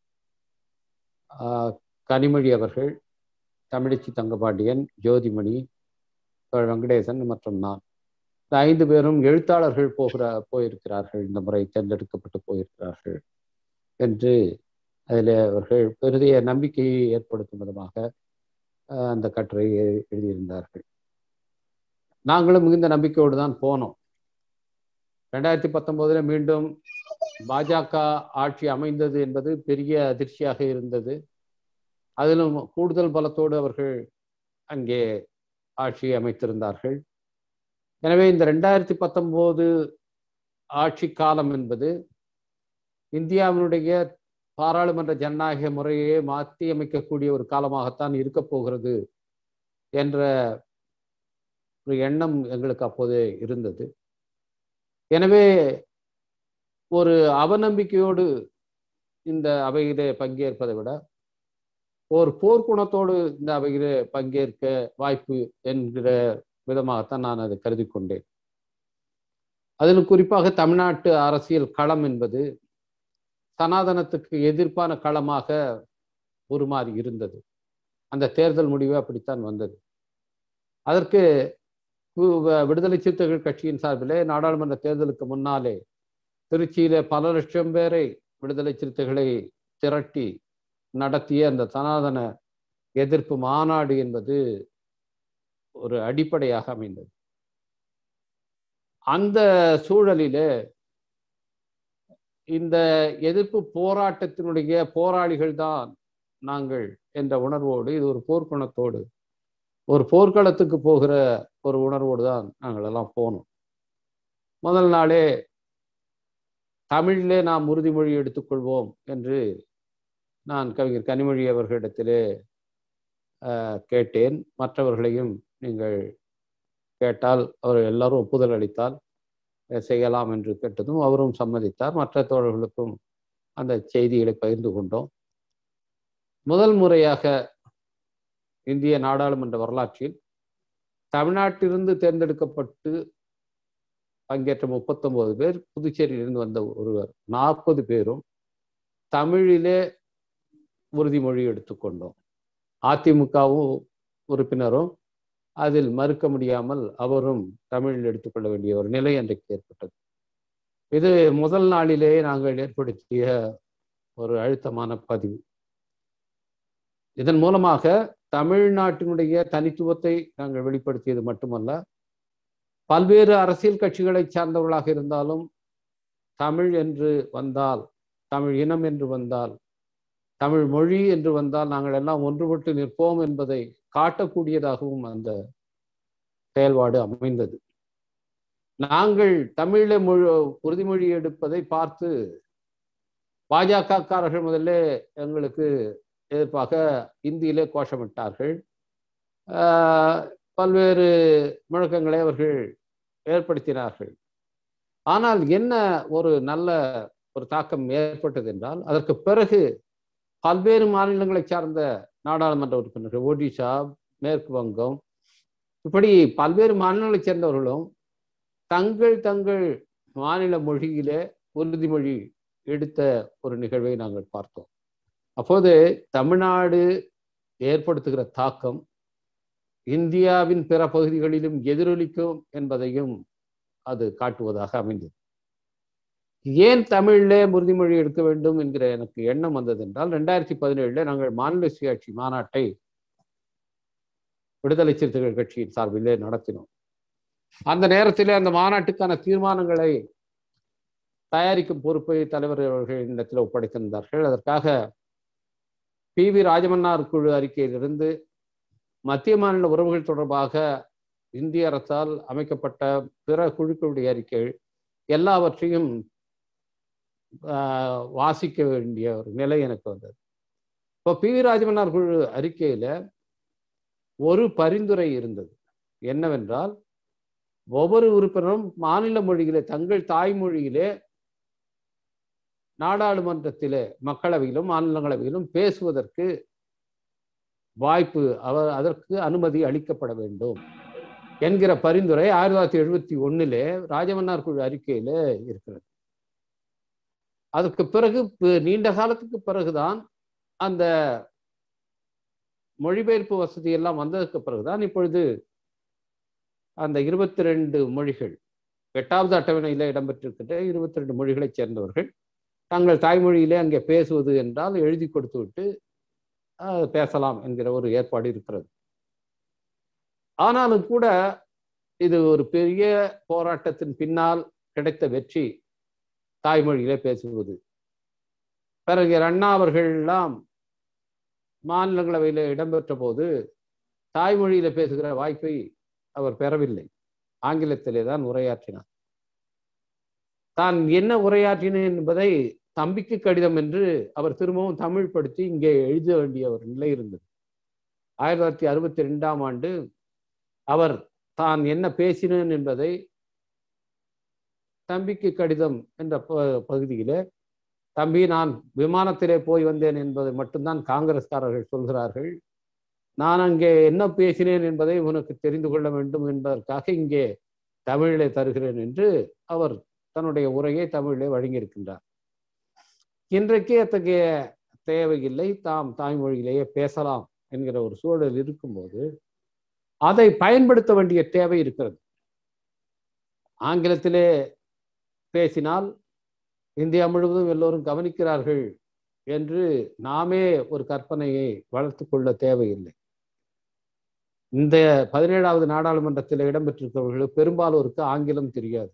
கனிமொழி அவர்கள் தமிழச்சி தங்கபாண்டியன் ஜோதிமணி வெங்கடேசன் மற்றும் நான் இந்த ஐந்து பேரும் எழுத்தாளர்கள் போகிற போயிருக்கிறார்கள் இந்த முறை தேர்ந்தெடுக்கப்பட்டு போயிருக்கிறார்கள் என்று அதில் அவர்கள் பெரிய நம்பிக்கையை ஏற்படுத்தும் விதமாக அந்த கட்டுரையை எழுதியிருந்தார்கள் நாங்களும் மிகுந்த நம்பிக்கையோடு தான் போனோம் ரெண்டாயிரத்தி பத்தொன்பதுல மீண்டும் பாஜக ஆட்சி அமைந்தது என்பது பெரிய அதிர்ச்சியாக இருந்தது அதிலும் கூடுதல் பலத்தோடு அவர்கள் அங்கே ஆட்சி அமைத்திருந்தார்கள் எனவே இந்த ரெண்டாயிரத்தி பத்தொன்பது ஆட்சி காலம் என்பது இந்தியாவினுடைய பாராளுமன்ற ஜனநாயக முறையை மாற்றி அமைக்கக்கூடிய ஒரு காலமாகத்தான் இருக்க போகிறது என்ற ஒரு எண்ணம் எங்களுக்கு அப்போதே இருந்தது எனவே ஒரு அவநம்பிக்கையோடு இந்த அவையிலே பங்கேற்பதை விட ஒரு போர்க்குணத்தோடு இந்த அவையிலே பங்கேற்க வாய்ப்பு என்கிற விதமாகத்தான் நான் அதை கருதி கொண்டேன் அதில் குறிப்பாக தமிழ்நாட்டு அரசியல் களம் என்பது சனாதனத்துக்கு எதிர்ப்பான களமாக உருமாறி இருந்தது அந்த தேர்தல் முடிவு அப்படித்தான் வந்தது அதற்கு விடுதலை சிறுத்தைகள் கட்சியின் சார்பிலே நாடாளுமன்ற தேர்தலுக்கு முன்னாலே திருச்சியில பல லட்சம் பேரை விடுதலை சிறுத்தைகளை திரட்டி நடத்திய அந்த சனாதன எதிர்ப்பு மாநாடு என்பது ஒரு அடிப்படையாக அமைந்தது அந்த சூழலிலே இந்த எதிர்ப்பு போராட்டத்தினுடைய போராளிகள் தான் நாங்கள் என்ற உணர்வோடு இது ஒரு போர்க்குணத்தோடு ஒரு போர்க்களத்துக்கு போகிற ஒரு உணர்வோடு தான் நாங்கள் எல்லாம் போனோம் முதல் நாளே தமிழிலே நாம் உறுதிமொழி எடுத்துக்கொள்வோம் என்று நான் கவிஞர் கனிமொழி அவர்களிடத்திலே கேட்டேன் மற்றவர்களையும் நீங்கள் கேட்டால் அவர் எல்லாரும் ஒப்புதல் அளித்தால் செய்யலாம் என்று கேட்டதும் அவரும் சம்மதித்தார் மற்ற தோழர்களுக்கும் அந்த செய்திகளை பகிர்ந்து கொண்டோம் முதல் முறையாக இந்திய நாடாளுமன்ற வரலாற்றில் தமிழ்நாட்டிலிருந்து தேர்ந்தெடுக்கப்பட்டு பங்கேற்ற முப்பத்தொன்பது பேர் புதுச்சேரியிலிருந்து வந்த ஒருவர் நாற்பது பேரும் தமிழிலே உறுதிமொழி எடுத்துக்கொண்டோம் அதிமுகவும் உறுப்பினரும் அதில் மறுக்க முடியாமல் அவரும் தமிழில் எடுத்துக்கொள்ள வேண்டிய ஒரு நிலை அன்றைக்கு ஏற்பட்டது இது முதல் நாளிலேயே நாங்கள் ஏற்படுத்திய ஒரு அழுத்தமான பதிவு இதன் மூலமாக தமிழ்நாட்டினுடைய தனித்துவத்தை நாங்கள் வெளிப்படுத்தியது மட்டுமல்ல பல்வேறு அரசியல் கட்சிகளை சார்ந்தவர்களாக இருந்தாலும் தமிழ் என்று வந்தால் தமிழ் இனம் என்று வந்தால் தமிழ் மொழி என்று வந்தால் நாங்கள் எல்லாம் ஒன்றுபட்டு நிற்போம் என்பதை காட்டக்கூடியதாகவும் அந்த செயல்பாடு அமைந்தது நாங்கள் தமிழ மொழி உறுதிமொழி எடுப்பதை பார்த்து பாஜகக்காரர்கள் முதல்ல எங்களுக்கு எதிர்ப்பாக இந்தியிலே கோஷமிட்டார்கள் பல்வேறு முழக்கங்களை அவர்கள் ஏற்படுத்தினார்கள் ஆனால் என்ன ஒரு நல்ல ஒரு தாக்கம் ஏற்பட்டது என்றால் அதற்கு பிறகு பல்வேறு மாநிலங்களை சார்ந்த நாடாளுமன்ற உறுப்பினர்கள் ஒடிசா மேற்கு வங்கம் இப்படி பல்வேறு மாநிலங்களை சேர்ந்தவர்களும் தங்கள் தங்கள் மாநில மொழியிலே உறுதிமொழி எடுத்த ஒரு நிகழ்வை நாங்கள் பார்த்தோம் அப்போது தமிழ்நாடு ஏற்படுத்துகிற தாக்கம் இந்தியாவின் பிற பகுதிகளிலும் எதிரொலிக்கும் என்பதையும் அது காட்டுவதாக அமைந்தது ஏன் தமிழிலே உறுதிமொழி எடுக்க வேண்டும் என்கிற எனக்கு எண்ணம் வந்தது என்றால் ரெண்டாயிரத்தி பதினேழுல நாங்கள் மாநில சுயாட்சி மாநாட்டை விடுதலை சிறுத்தைகள் கட்சியின் சார்பிலே நடத்தினோம் அந்த நேரத்தில் அந்த மாநாட்டுக்கான தீர்மானங்களை தயாரிக்கும் பொறுப்பை தலைவர் அவர்களிடத்தில் ஒப்படைத்திருந்தார்கள் அதற்காக பி வி ராஜமன்னார் குழு அறிக்கையிலிருந்து மத்திய மாநில உறவுகள் தொடர்பாக இந்திய அரசால் அமைக்கப்பட்ட பிற குழுக்களுடைய அறிக்கைகள் எல்லாவற்றையும் வாசிக்க வேண்டிய ஒரு நிலை எனக்கு வந்தது இப்போ பி வி ராஜமன்னார் குழு அறிக்கையில ஒரு பரிந்துரை இருந்தது என்னவென்றால் ஒவ்வொரு உறுப்பினரும் மாநில மொழியிலே தங்கள் தாய்மொழியிலே நாடாளுமன்றத்திலே மக்களவையிலும் மாநிலங்களவையிலும் பேசுவதற்கு வாய்ப்பு அவர் அதற்கு அனுமதி அளிக்கப்பட வேண்டும் என்கிற பரிந்துரை ஆயிரத்தி தொள்ளாயிரத்தி எழுபத்தி ஒன்னிலே ராஜமன்னார் குழு அறிக்கையில இருக்கிறது அதுக்கு பிறகு நீண்ட காலத்துக்கு பிறகுதான் அந்த மொழிபெயர்ப்பு வசதி எல்லாம் வந்ததுக்கு பிறகுதான் இப்பொழுது அந்த இருபத்தி ரெண்டு மொழிகள் எட்டாவது அட்டவணையில இடம்பெற்றிருக்கின்ற இருபத்தி ரெண்டு மொழிகளைச் சேர்ந்தவர்கள் தங்கள் தாய்மொழியிலே அங்கே பேசுவது என்றால் எழுதி கொடுத்து விட்டு பேசலாம் என்கிற ஒரு ஏற்பாடு இருக்கிறது ஆனாலும் கூட இது ஒரு பெரிய போராட்டத்தின் பின்னால் கிடைத்த வெற்றி தாய்மொழியிலே பேசுவது பிறகு அண்ணா அவர்கள் எல்லாம் மாநிலங்களவையில் இடம்பெற்ற போது தாய்மொழியில பேசுகிற வாய்ப்பை அவர் பெறவில்லை ஆங்கிலத்திலே தான் உரையாற்றினார் தான் என்ன உரையாற்றினேன் என்பதை தம்பிக்கு கடிதம் என்று அவர் திரும்பவும் தமிழ் படுத்தி இங்கே எழுத வேண்டிய ஒரு நிலை இருந்தது ஆயிரத்தி தொள்ளாயிரத்தி அறுபத்தி ரெண்டாம் ஆண்டு அவர் தான் என்ன பேசினேன் என்பதை தம்பிக்கு கடிதம் என்ற பகுதியிலே தம்பி நான் விமானத்திலே போய் வந்தேன் என்பதை மட்டும்தான் காங்கிரஸ்காரர்கள் சொல்கிறார்கள் நான் அங்கே என்ன பேசினேன் என்பதை உனக்கு தெரிந்து கொள்ள வேண்டும் என்பதற்காக இங்கே தமிழிலே தருகிறேன் என்று அவர் தன்னுடைய உரையை தமிழிலே வழங்கியிருக்கின்றார் இன்றைக்கு அத்தகைய தேவையில்லை தாம் தாய்மொழியிலேயே பேசலாம் என்கிற ஒரு சூழல் இருக்கும்போது அதை பயன்படுத்த வேண்டிய தேவை இருக்கிறது ஆங்கிலத்திலே பேசினால் இந்தியா முழுவதும் எல்லோரும் கவனிக்கிறார்கள் என்று நாமே ஒரு கற்பனையை வளர்த்து கொள்ள தேவையில்லை இந்த பதினேழாவது நாடாளுமன்றத்தில் இடம்பெற்றிருக்கிறவர்களுக்கு பெரும்பாலோருக்கு ஆங்கிலம் தெரியாது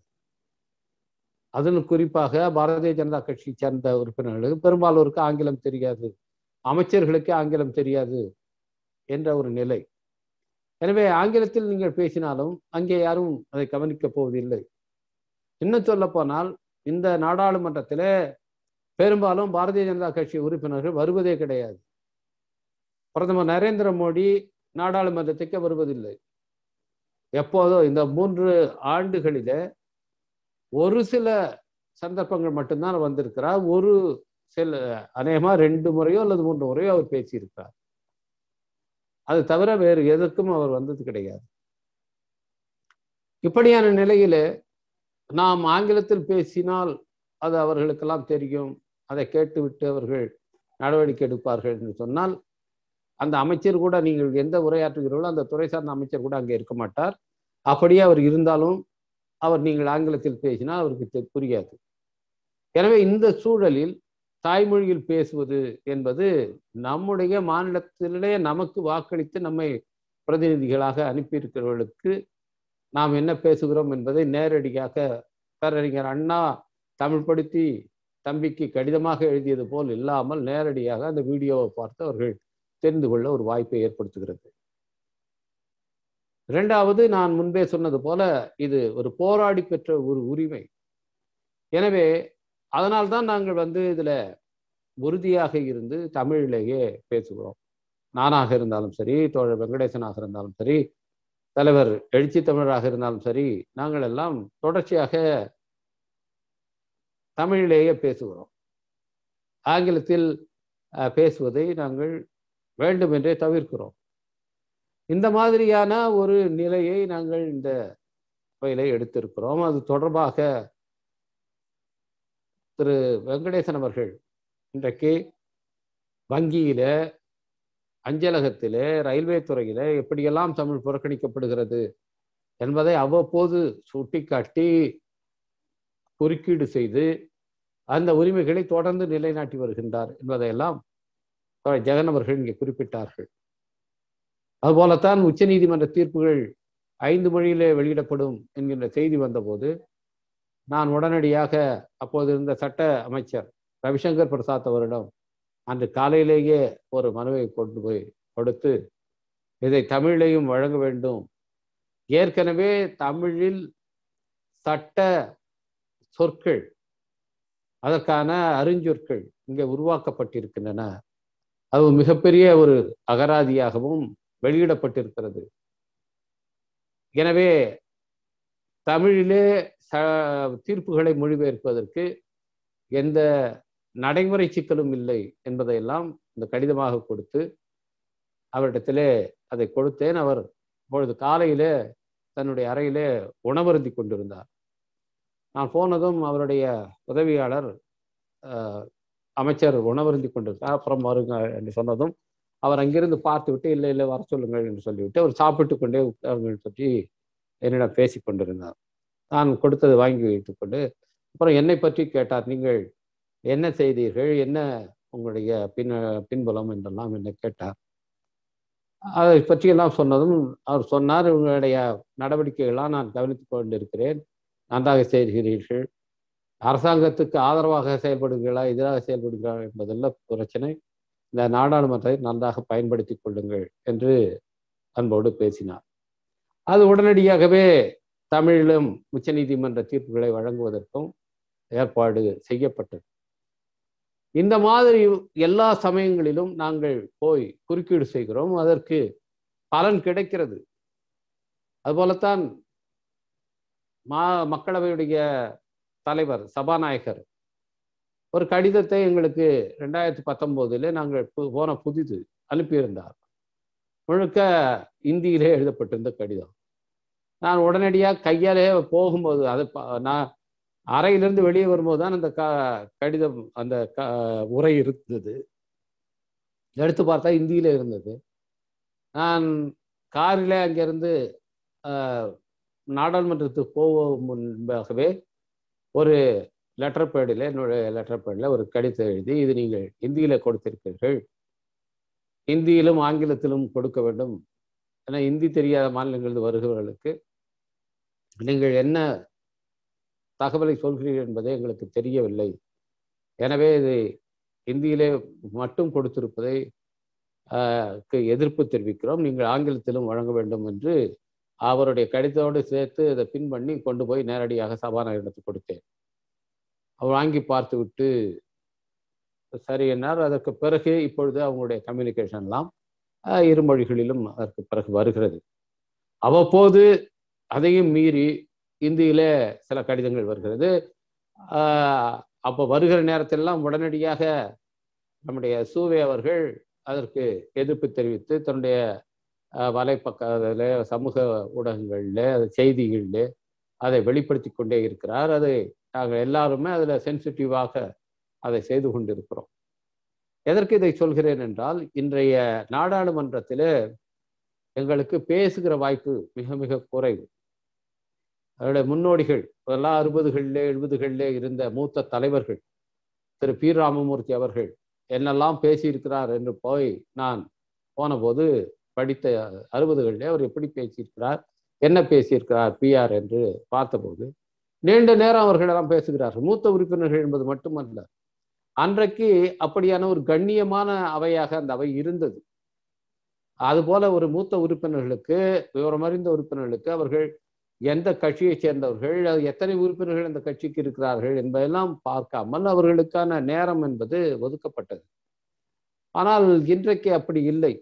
அதில் குறிப்பாக பாரதிய ஜனதா கட்சி சேர்ந்த உறுப்பினர்களுக்கு பெரும்பாலோருக்கு ஆங்கிலம் தெரியாது அமைச்சர்களுக்கு ஆங்கிலம் தெரியாது என்ற ஒரு நிலை எனவே ஆங்கிலத்தில் நீங்கள் பேசினாலும் அங்கே யாரும் அதை கவனிக்கப் போவதில்லை இன்னும் சொல்ல போனால் இந்த நாடாளுமன்றத்திலே பெரும்பாலும் பாரதிய ஜனதா கட்சி உறுப்பினர்கள் வருவதே கிடையாது பிரதமர் நரேந்திர மோடி நாடாளுமன்றத்துக்கு வருவதில்லை எப்போதோ இந்த மூன்று ஆண்டுகளில ஒரு சில சந்தர்ப்பங்கள் மட்டும்தான் வந்திருக்கிறார் ஒரு சில அநேகமா ரெண்டு முறையோ அல்லது மூன்று முறையோ அவர் பேசியிருக்கிறார் அது தவிர வேறு எதற்கும் அவர் வந்தது கிடையாது இப்படியான நிலையில நாம் ஆங்கிலத்தில் பேசினால் அது அவர்களுக்கெல்லாம் தெரியும் அதை கேட்டுவிட்டு அவர்கள் நடவடிக்கை எடுப்பார்கள் என்று சொன்னால் அந்த அமைச்சர் கூட நீங்கள் எந்த உரையாற்றுகிறீர்களோ அந்த துறை சார்ந்த அமைச்சர் கூட அங்கே இருக்க மாட்டார் அப்படியே அவர் இருந்தாலும் அவர் நீங்கள் ஆங்கிலத்தில் பேசினால் அவருக்கு புரியாது எனவே இந்த சூழலில் தாய்மொழியில் பேசுவது என்பது நம்முடைய மாநிலத்திலே நமக்கு வாக்களித்து நம்மை பிரதிநிதிகளாக அனுப்பியிருக்கிறவர்களுக்கு நாம் என்ன பேசுகிறோம் என்பதை நேரடியாக பேரறிஞர் அண்ணா தமிழ் படுத்தி தம்பிக்கு கடிதமாக எழுதியது போல் இல்லாமல் நேரடியாக அந்த வீடியோவை பார்த்து அவர்கள் தெரிந்து கொள்ள ஒரு வாய்ப்பை ஏற்படுத்துகிறது இரண்டாவது நான் முன்பே சொன்னது போல இது ஒரு போராடி பெற்ற ஒரு உரிமை எனவே அதனால்தான் நாங்கள் வந்து இதுல உறுதியாக இருந்து தமிழிலேயே பேசுகிறோம் நானாக இருந்தாலும் சரி தோழர் வெங்கடேசனாக இருந்தாலும் சரி தலைவர் எழுச்சி தமிழராக இருந்தாலும் சரி நாங்கள் எல்லாம் தொடர்ச்சியாக தமிழிலேயே பேசுகிறோம் ஆங்கிலத்தில் பேசுவதை நாங்கள் வேண்டுமென்றே தவிர்க்கிறோம் இந்த மாதிரியான ஒரு நிலையை நாங்கள் இந்த வயலை எடுத்திருக்கிறோம் அது தொடர்பாக திரு வெங்கடேசன் அவர்கள் இன்றைக்கு வங்கியில அஞ்சலகத்திலே ரயில்வே துறையில எப்படியெல்லாம் தமிழ் புறக்கணிக்கப்படுகிறது என்பதை அவ்வப்போது சுட்டிக்காட்டி குறுக்கீடு செய்து அந்த உரிமைகளை தொடர்ந்து நிலைநாட்டி வருகின்றார் என்பதையெல்லாம் ஜெகன் அவர்கள் இங்கே குறிப்பிட்டார்கள் அதுபோலத்தான் உச்ச நீதிமன்ற தீர்ப்புகள் ஐந்து மொழியிலே வெளியிடப்படும் என்கின்ற செய்தி வந்தபோது நான் உடனடியாக அப்போது இருந்த சட்ட அமைச்சர் ரவிசங்கர் பிரசாத் அவரிடம் அன்று காலையிலேயே ஒரு மனுவை கொண்டு போய் கொடுத்து இதை தமிழிலையும் வழங்க வேண்டும் ஏற்கனவே தமிழில் சட்ட சொற்கள் அதற்கான அறிஞ்சொற்கள் இங்கே உருவாக்கப்பட்டிருக்கின்றன அது மிகப்பெரிய ஒரு அகராதியாகவும் வெளியிடப்பட்டிருக்கிறது எனவே தமிழிலே ச தீர்ப்புகளை மொழிபெயர்ப்பதற்கு எந்த நடைமுறை சிக்கலும் இல்லை என்பதையெல்லாம் இந்த கடிதமாக கொடுத்து அவரிடத்திலே அதை கொடுத்தேன் அவர் இப்பொழுது காலையிலே தன்னுடைய அறையிலே உணவருந்தி கொண்டிருந்தார் நான் போனதும் அவருடைய உதவியாளர் அமைச்சர் உணவருந்தி கொண்டிருந்தார் அப்புறம் வருங்க என்று சொன்னதும் அவர் அங்கிருந்து பார்த்து விட்டு இல்லை இல்லை வர சொல்லுங்கள் என்று சொல்லிவிட்டு அவர் சாப்பிட்டு கொண்டே உட்காருங்கள் சொல்லி என்னிடம் பேசி கொண்டிருந்தார் நான் கொடுத்தது வாங்கி வைத்துக்கொண்டு அப்புறம் என்னை பற்றி கேட்டார் நீங்கள் என்ன செய்தீர்கள் என்ன உங்களுடைய பின் பின்புலம் என்றெல்லாம் என்னை கேட்டார் அதை பற்றியெல்லாம் சொன்னதும் அவர் சொன்னார் உங்களுடைய நடவடிக்கைகளாம் நான் கவனித்துக் கொண்டிருக்கிறேன் நன்றாக செய்கிறீர்கள் அரசாங்கத்துக்கு ஆதரவாக செயல்படுகிறீர்களா எதிராக செயல்படுகிறா என்பதெல்லாம் பிரச்சனை இந்த நாடாளுமன்றத்தை நன்றாக பயன்படுத்தி கொள்ளுங்கள் என்று அன்போடு பேசினார் அது உடனடியாகவே தமிழிலும் உச்சநீதிமன்ற தீர்ப்புகளை வழங்குவதற்கும் ஏற்பாடு செய்யப்பட்டது இந்த மாதிரி எல்லா சமயங்களிலும் நாங்கள் போய் குறுக்கீடு செய்கிறோம் அதற்கு பலன் கிடைக்கிறது அதுபோலத்தான் மா மக்களவையுடைய தலைவர் சபாநாயகர் ஒரு கடிதத்தை எங்களுக்கு ரெண்டாயிரத்தி பத்தொன்பதுல நாங்கள் போன புதிது அனுப்பியிருந்தார் முழுக்க இந்தியிலே எழுதப்பட்டிருந்த கடிதம் நான் உடனடியாக கையாலே போகும்போது அது நான் அறையிலிருந்து வெளியே வரும்போது தான் அந்த க கடிதம் அந்த க உரை இருந்தது எடுத்து பார்த்தா இந்தியில இருந்தது நான் காரில் அங்கிருந்து நாடாளுமன்றத்துக்கு போகும் முன்பாகவே ஒரு லெட்டர் பேடில் என்னுடைய லெட்டர் பேடில் ஒரு கடிதம் எழுதி இது நீங்கள் இந்தியில் கொடுத்திருக்கிறீர்கள் இந்தியிலும் ஆங்கிலத்திலும் கொடுக்க வேண்டும் ஏன்னா இந்தி தெரியாத மாநிலங்களில் வருகிறவர்களுக்கு நீங்கள் என்ன தகவலை சொல்கிறீர்கள் என்பதை எங்களுக்கு தெரியவில்லை எனவே இது இந்தியிலே மட்டும் கொடுத்திருப்பதை எதிர்ப்பு தெரிவிக்கிறோம் நீங்கள் ஆங்கிலத்திலும் வழங்க வேண்டும் என்று அவருடைய கடிதத்தோடு சேர்த்து அதை பின் பண்ணி கொண்டு போய் நேரடியாக சபாநாயகருக்கு கொடுத்தேன் அவர் வாங்கி பார்த்து விட்டு சரி என்னார் அதற்கு பிறகு இப்பொழுது அவங்களுடைய கம்யூனிகேஷன்லாம் இரு மொழிகளிலும் அதற்கு பிறகு வருகிறது அவ்வப்போது அதையும் மீறி இந்தியில சில கடிதங்கள் வருகிறது அப்போ வருகிற நேரத்திலெல்லாம் உடனடியாக நம்முடைய சூவே அவர்கள் அதற்கு எதிர்ப்பு தெரிவித்து தன்னுடைய வலைப்பக்கத்தில் சமூக ஊடகங்களில் செய்திகளில் அதை வெளிப்படுத்தி கொண்டே இருக்கிறார் அதை நாங்கள் எல்லாருமே அதில் சென்சிட்டிவாக அதை செய்து கொண்டிருக்கிறோம் எதற்கு இதை சொல்கிறேன் என்றால் இன்றைய நாடாளுமன்றத்தில் எங்களுக்கு பேசுகிற வாய்ப்பு மிக மிக குறைவு அதனுடைய முன்னோடிகள் எல்லா அறுபதுகளிலே எழுபதுகளிலே இருந்த மூத்த தலைவர்கள் திரு பி ராமமூர்த்தி அவர்கள் என்னெல்லாம் பேசியிருக்கிறார் என்று போய் நான் போனபோது படித்த அறுபதுகளிலே அவர் எப்படி பேசியிருக்கிறார் என்ன பேசியிருக்கிறார் பிஆர் என்று பார்த்தபோது நீண்ட நேரம் அவர்களெல்லாம் பேசுகிறார்கள் மூத்த உறுப்பினர்கள் என்பது மட்டுமல்ல அன்றைக்கு அப்படியான ஒரு கண்ணியமான அவையாக அந்த அவை இருந்தது அதுபோல ஒரு மூத்த உறுப்பினர்களுக்கு விவரமறிந்த உறுப்பினர்களுக்கு அவர்கள் எந்த கட்சியை சேர்ந்தவர்கள் எத்தனை உறுப்பினர்கள் அந்த கட்சிக்கு இருக்கிறார்கள் என்பதெல்லாம் பார்க்காமல் அவர்களுக்கான நேரம் என்பது ஒதுக்கப்பட்டது ஆனால் இன்றைக்கு அப்படி இல்லை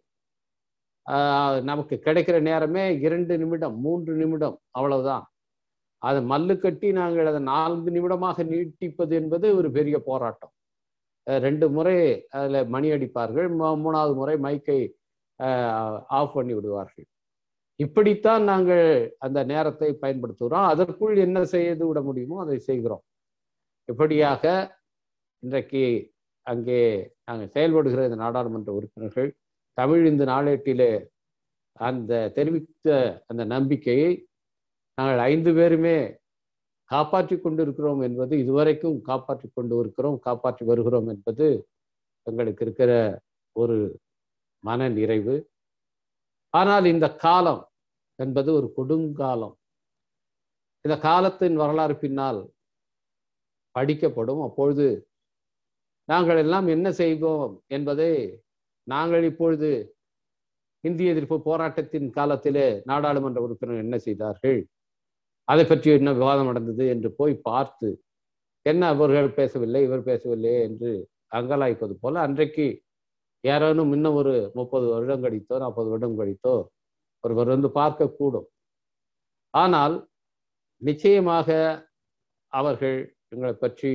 நமக்கு கிடைக்கிற நேரமே இரண்டு நிமிடம் மூன்று நிமிடம் அவ்வளவுதான் அதை மல்லு கட்டி நாங்கள் அதை நான்கு நிமிடமாக நீட்டிப்பது என்பது ஒரு பெரிய போராட்டம் ரெண்டு முறை அதில் மணி அடிப்பார்கள் மூணாவது முறை மைக்கை ஆஃப் பண்ணி விடுவார்கள் இப்படித்தான் நாங்கள் அந்த நேரத்தை பயன்படுத்துகிறோம் அதற்குள் என்ன செய்து விட முடியுமோ அதை செய்கிறோம் இப்படியாக இன்றைக்கு அங்கே நாங்கள் செயல்படுகிற இந்த நாடாளுமன்ற உறுப்பினர்கள் தமிழ் இந்த நாளேட்டிலே அந்த தெரிவித்த அந்த நம்பிக்கையை நாங்கள் ஐந்து பேருமே காப்பாற்றி கொண்டு இருக்கிறோம் என்பது இதுவரைக்கும் காப்பாற்றி கொண்டு இருக்கிறோம் காப்பாற்றி வருகிறோம் என்பது எங்களுக்கு இருக்கிற ஒரு மன நிறைவு ஆனால் இந்த காலம் என்பது ஒரு கொடுங்காலம் இந்த காலத்தின் வரலாறு பின்னால் படிக்கப்படும் அப்பொழுது நாங்கள் எல்லாம் என்ன செய்வோம் என்பதை நாங்கள் இப்பொழுது இந்திய எதிர்ப்பு போராட்டத்தின் காலத்திலே நாடாளுமன்ற உறுப்பினர் என்ன செய்தார்கள் அதை பற்றி என்ன விவாதம் நடந்தது என்று போய் பார்த்து என்ன அவர்கள் பேசவில்லை இவர் பேசவில்லை என்று அங்கலாய்ப்பது போல அன்றைக்கு யாரானும் இன்னும் ஒரு முப்பது வருடம் கழித்தோ நாற்பது வருடம் கழித்தோ ஒருவர் வந்து பார்க்கக்கூடும் ஆனால் நிச்சயமாக அவர்கள் எங்களை பற்றி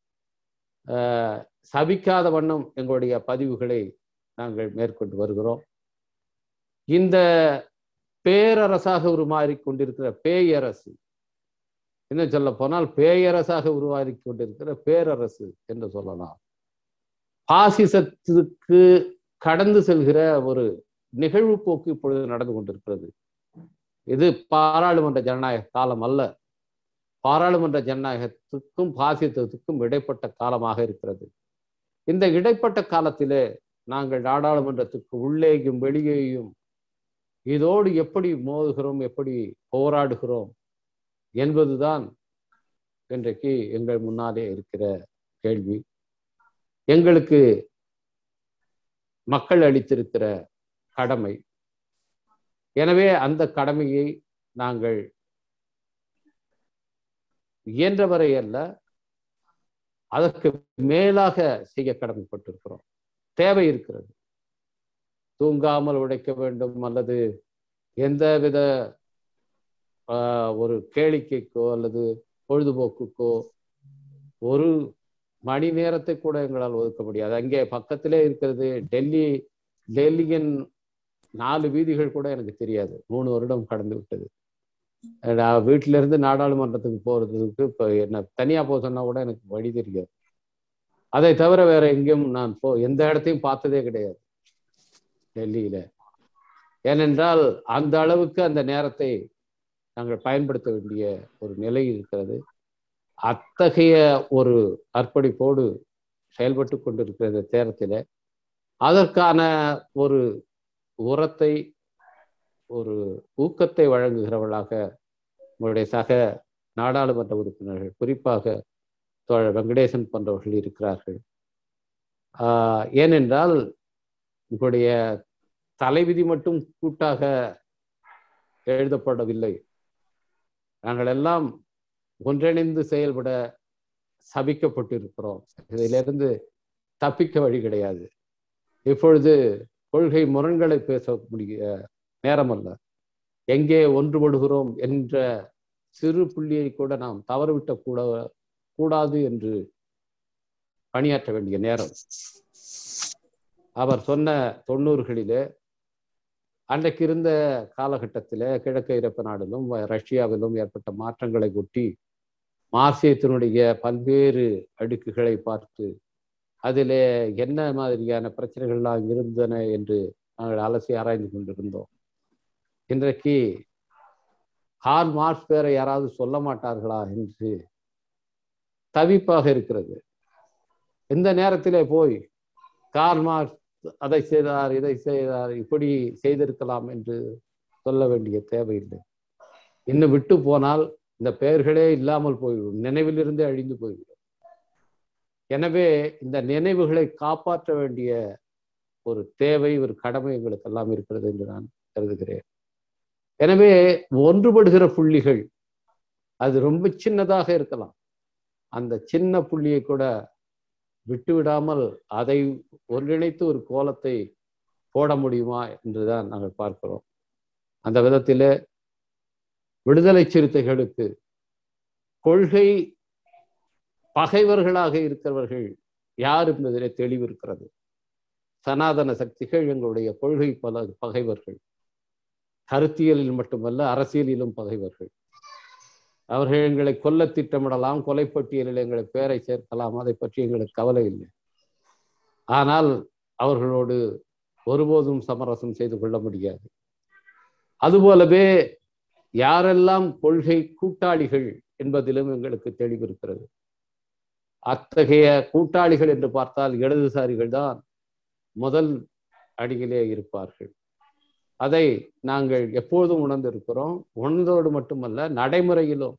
சபிக்காத வண்ணம் எங்களுடைய பதிவுகளை நாங்கள் மேற்கொண்டு வருகிறோம் இந்த பேரரசாக உருமாறி கொண்டிருக்கிற பேயரசு என்ன சொல்ல போனால் பேயரசாக உருவாகி கொண்டிருக்கிற பேரரசு என்று சொல்லலாம் பாசிசத்துக்கு கடந்து செல்கிற ஒரு நிகழ்வு போக்கு இப்பொழுது நடந்து கொண்டிருக்கிறது இது பாராளுமன்ற ஜனநாயக காலம் அல்ல பாராளுமன்ற ஜனநாயகத்துக்கும் பாசிசத்துக்கும் இடைப்பட்ட காலமாக இருக்கிறது இந்த இடைப்பட்ட காலத்திலே நாங்கள் நாடாளுமன்றத்துக்கு உள்ளேயும் வெளியேயும் இதோடு எப்படி மோதுகிறோம் எப்படி போராடுகிறோம் என்பதுதான் இன்றைக்கு எங்கள் முன்னாலே இருக்கிற கேள்வி எங்களுக்கு மக்கள் அளித்திருக்கிற கடமை எனவே அந்த கடமையை நாங்கள் இயன்றவரை அல்ல அதற்கு மேலாக செய்ய கடமைப்பட்டிருக்கிறோம் தேவை இருக்கிறது தூங்காமல் உடைக்க வேண்டும் அல்லது எந்த வித ஒரு கேளிக்கைக்கோ அல்லது பொழுதுபோக்குக்கோ ஒரு மணி நேரத்தை கூட எங்களால் ஒதுக்க முடியாது அங்கே பக்கத்திலே இருக்கிறது டெல்லி டெல்லியின் நாலு வீதிகள் கூட எனக்கு தெரியாது மூணு வருடம் கடந்து விட்டது நான் வீட்டில இருந்து நாடாளுமன்றத்துக்கு போறதுக்கு இப்போ என்ன தனியா போக சொன்னா கூட எனக்கு வழி தெரியாது அதை தவிர வேற எங்கேயும் நான் போ எந்த இடத்தையும் பார்த்ததே கிடையாது டெல்லியில ஏனென்றால் அந்த அளவுக்கு அந்த நேரத்தை நாங்கள் பயன்படுத்த வேண்டிய ஒரு நிலை இருக்கிறது அத்தகைய ஒரு அர்ப்பணிப்போடு செயல்பட்டு கொண்டிருக்கிற இந்த நேரத்தில் அதற்கான ஒரு உரத்தை ஒரு ஊக்கத்தை வழங்குகிறவர்களாக உங்களுடைய சக நாடாளுமன்ற உறுப்பினர்கள் குறிப்பாக தோழர் வெங்கடேசன் போன்றவர்கள் இருக்கிறார்கள் ஏனென்றால் உங்களுடைய தலைவிதி மட்டும் கூட்டாக எழுதப்படவில்லை நாங்கள் எல்லாம் ஒன்றிணைந்து செயல்பட சபிக்கப்பட்டிருக்கிறோம் இதிலிருந்து தப்பிக்க வழி கிடையாது இப்பொழுது கொள்கை முரண்களை பேச முடிய நேரம் அல்ல எங்கே ஒன்றுபடுகிறோம் என்ற சிறு புள்ளியை கூட நாம் தவறுவிட்ட கூட கூடாது என்று பணியாற்ற வேண்டிய நேரம் அவர் சொன்ன தொண்ணூறுகளிலே அன்றைக்கு இருந்த காலகட்டத்தில் கிழக்கு ஐரோப்ப நாடுகளும் ரஷ்யாவிலும் ஏற்பட்ட மாற்றங்களை ஒட்டி மார்சியத்தினுடைய பல்வேறு அடுக்குகளை பார்த்து அதிலே என்ன மாதிரியான பிரச்சனைகள்லாம் இருந்தன என்று நாங்கள் அலசி ஆராய்ந்து கொண்டிருந்தோம் இன்றைக்கு கார்ல் மார்க்ஸ் பேரை யாராவது சொல்ல மாட்டார்களா என்று தவிப்பாக இருக்கிறது இந்த நேரத்திலே போய் கார்ல் மார்க்ஸ் அதை செய்தார் இதை செய்தார் இப்படி செய்திருக்கலாம் என்று சொல்ல வேண்டிய தேவையில்லை இன்னும் விட்டு போனால் இந்த பெயர்களே இல்லாமல் போய்விடும் நினைவிலிருந்தே அழிந்து போய்விடும் எனவே இந்த நினைவுகளை காப்பாற்ற வேண்டிய ஒரு தேவை ஒரு கடமை எங்களுக்கு எல்லாம் இருக்கிறது என்று நான் கருதுகிறேன் எனவே ஒன்றுபடுகிற புள்ளிகள் அது ரொம்ப சின்னதாக இருக்கலாம் அந்த சின்ன புள்ளியை கூட விட்டுவிடாமல் அதை ஒன்றிணைத்து ஒரு கோலத்தை போட முடியுமா என்றுதான் நாங்கள் பார்க்கிறோம் அந்த விதத்தில் விடுதலை சிறுத்தைகளுக்கு கொள்கை பகைவர்களாக இருக்கிறவர்கள் யார் என்பதிலே தெளிவு இருக்கிறது சனாதன சக்திகள் எங்களுடைய கொள்கை பல பகைவர்கள் கருத்தியலில் மட்டுமல்ல அரசியலிலும் பகைவர்கள் அவர்கள் எங்களை கொல்ல திட்டமிடலாம் கொலைப்பட்டியலில் எங்களை பேரை சேர்க்கலாம் அதை பற்றி எங்களுக்கு கவலை இல்லை ஆனால் அவர்களோடு ஒருபோதும் சமரசம் செய்து கொள்ள முடியாது அதுபோலவே யாரெல்லாம் கொள்கை கூட்டாளிகள் என்பதிலும் எங்களுக்கு தெளிவு இருக்கிறது அத்தகைய கூட்டாளிகள் என்று பார்த்தால் இடதுசாரிகள் தான் முதல் அடியிலே இருப்பார்கள் அதை நாங்கள் எப்போதும் உணர்ந்திருக்கிறோம் உணர்ந்தோடு மட்டுமல்ல நடைமுறையிலும்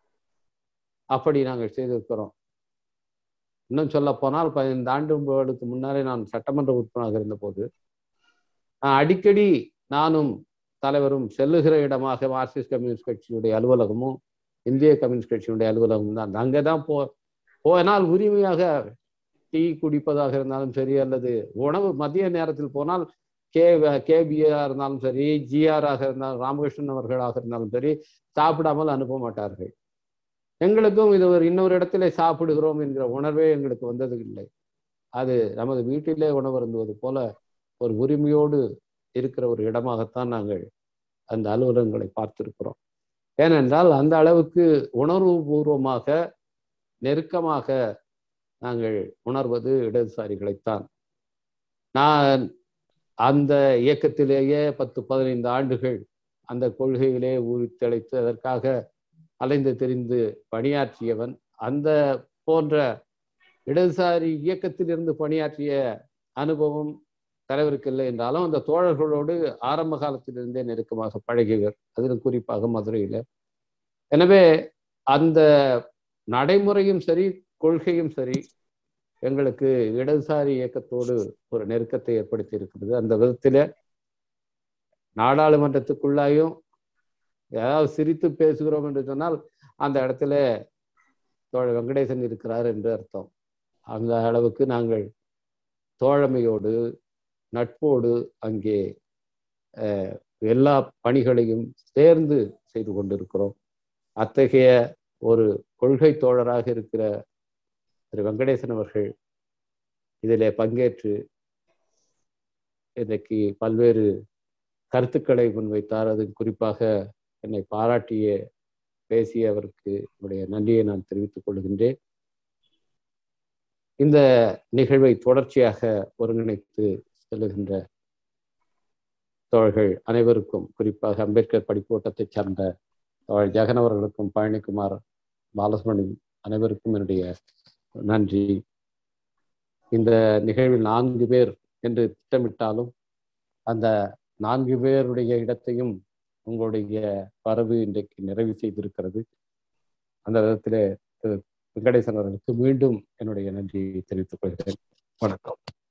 அப்படி நாங்கள் செய்திருக்கிறோம் இன்னும் சொல்ல போனால் பதினைந்து ஆண்டுகளுக்கு முன்னாலே நான் சட்டமன்ற உறுப்பினராக இருந்தபோது நான் அடிக்கடி நானும் தலைவரும் செல்லுகிற இடமாக மார்க்சிஸ்ட் கம்யூனிஸ்ட் கட்சியுடைய அலுவலகமும் இந்திய கம்யூனிஸ்ட் கட்சியினுடைய அலுவலகம் தான் அங்கே தான் போ போனால் உரிமையாக டீ குடிப்பதாக இருந்தாலும் சரி அல்லது உணவு மதிய நேரத்தில் போனால் கே கேபியா இருந்தாலும் சரி ஜிஆராக இருந்தாலும் ராமகிருஷ்ணன் அவர்களாக இருந்தாலும் சரி சாப்பிடாமல் அனுப்ப மாட்டார்கள் எங்களுக்கும் இது ஒரு இன்னொரு இடத்துல சாப்பிடுகிறோம் என்கிற உணர்வே எங்களுக்கு வந்தது இல்லை அது நமது வீட்டிலே உணவு அருந்துவது போல ஒரு உரிமையோடு இருக்கிற ஒரு இடமாகத்தான் நாங்கள் அந்த அலுவலகங்களை பார்த்திருக்கிறோம் ஏனென்றால் அந்த அளவுக்கு உணர்வு பூர்வமாக நெருக்கமாக நாங்கள் உணர்வது இடதுசாரிகளைத்தான் நான் அந்த இயக்கத்திலேயே பத்து பதினைந்து ஆண்டுகள் அந்த கொள்கையிலே ஊறி திளைத்து அதற்காக அலைந்து தெரிந்து பணியாற்றியவன் அந்த போன்ற இடதுசாரி இயக்கத்திலிருந்து பணியாற்றிய அனுபவம் தலைவருக்கு இல்லை என்றாலும் அந்த தோழர்களோடு ஆரம்ப காலத்திலிருந்தே நெருக்கமாக பழகியவர் அதிலும் குறிப்பாக மதுரையில் எனவே அந்த நடைமுறையும் சரி கொள்கையும் சரி எங்களுக்கு இடதுசாரி இயக்கத்தோடு ஒரு நெருக்கத்தை ஏற்படுத்தி இருக்கிறது அந்த விதத்தில் நாடாளுமன்றத்துக்குள்ளாயும் ஏதாவது சிரித்து பேசுகிறோம் என்று சொன்னால் அந்த இடத்துல தோழ வெங்கடேசன் இருக்கிறார் என்று அர்த்தம் அந்த அளவுக்கு நாங்கள் தோழமையோடு நட்போடு அங்கே எல்லா பணிகளையும் சேர்ந்து செய்து கொண்டிருக்கிறோம் அத்தகைய ஒரு கொள்கை தோழராக இருக்கிற திரு வெங்கடேசன் அவர்கள் இதில் பங்கேற்று இன்றைக்கு பல்வேறு கருத்துக்களை முன்வைத்தார் அது குறிப்பாக என்னை பாராட்டிய பேசிய அவருக்கு என்னுடைய நன்றியை நான் தெரிவித்துக் கொள்கின்றேன் இந்த நிகழ்வை தொடர்ச்சியாக ஒருங்கிணைத்து செல்லுகின்ற தோழர்கள் அனைவருக்கும் குறிப்பாக அம்பேத்கர் படிப்போட்டத்தை சார்ந்த தோழர் ஜெகன் அவர்களுக்கும் பழனிக்குமார் பாலசுமணி அனைவருக்கும் என்னுடைய நன்றி இந்த நிகழ்வில் நான்கு பேர் என்று திட்டமிட்டாலும் அந்த நான்கு பேருடைய இடத்தையும் உங்களுடைய வரவு இன்றைக்கு நிறைவு செய்திருக்கிறது அந்த விதத்தில் வெங்கடேசன் அவர்களுக்கு மீண்டும் என்னுடைய நன்றியை தெரிவித்துக் கொள்கிறேன் வணக்கம்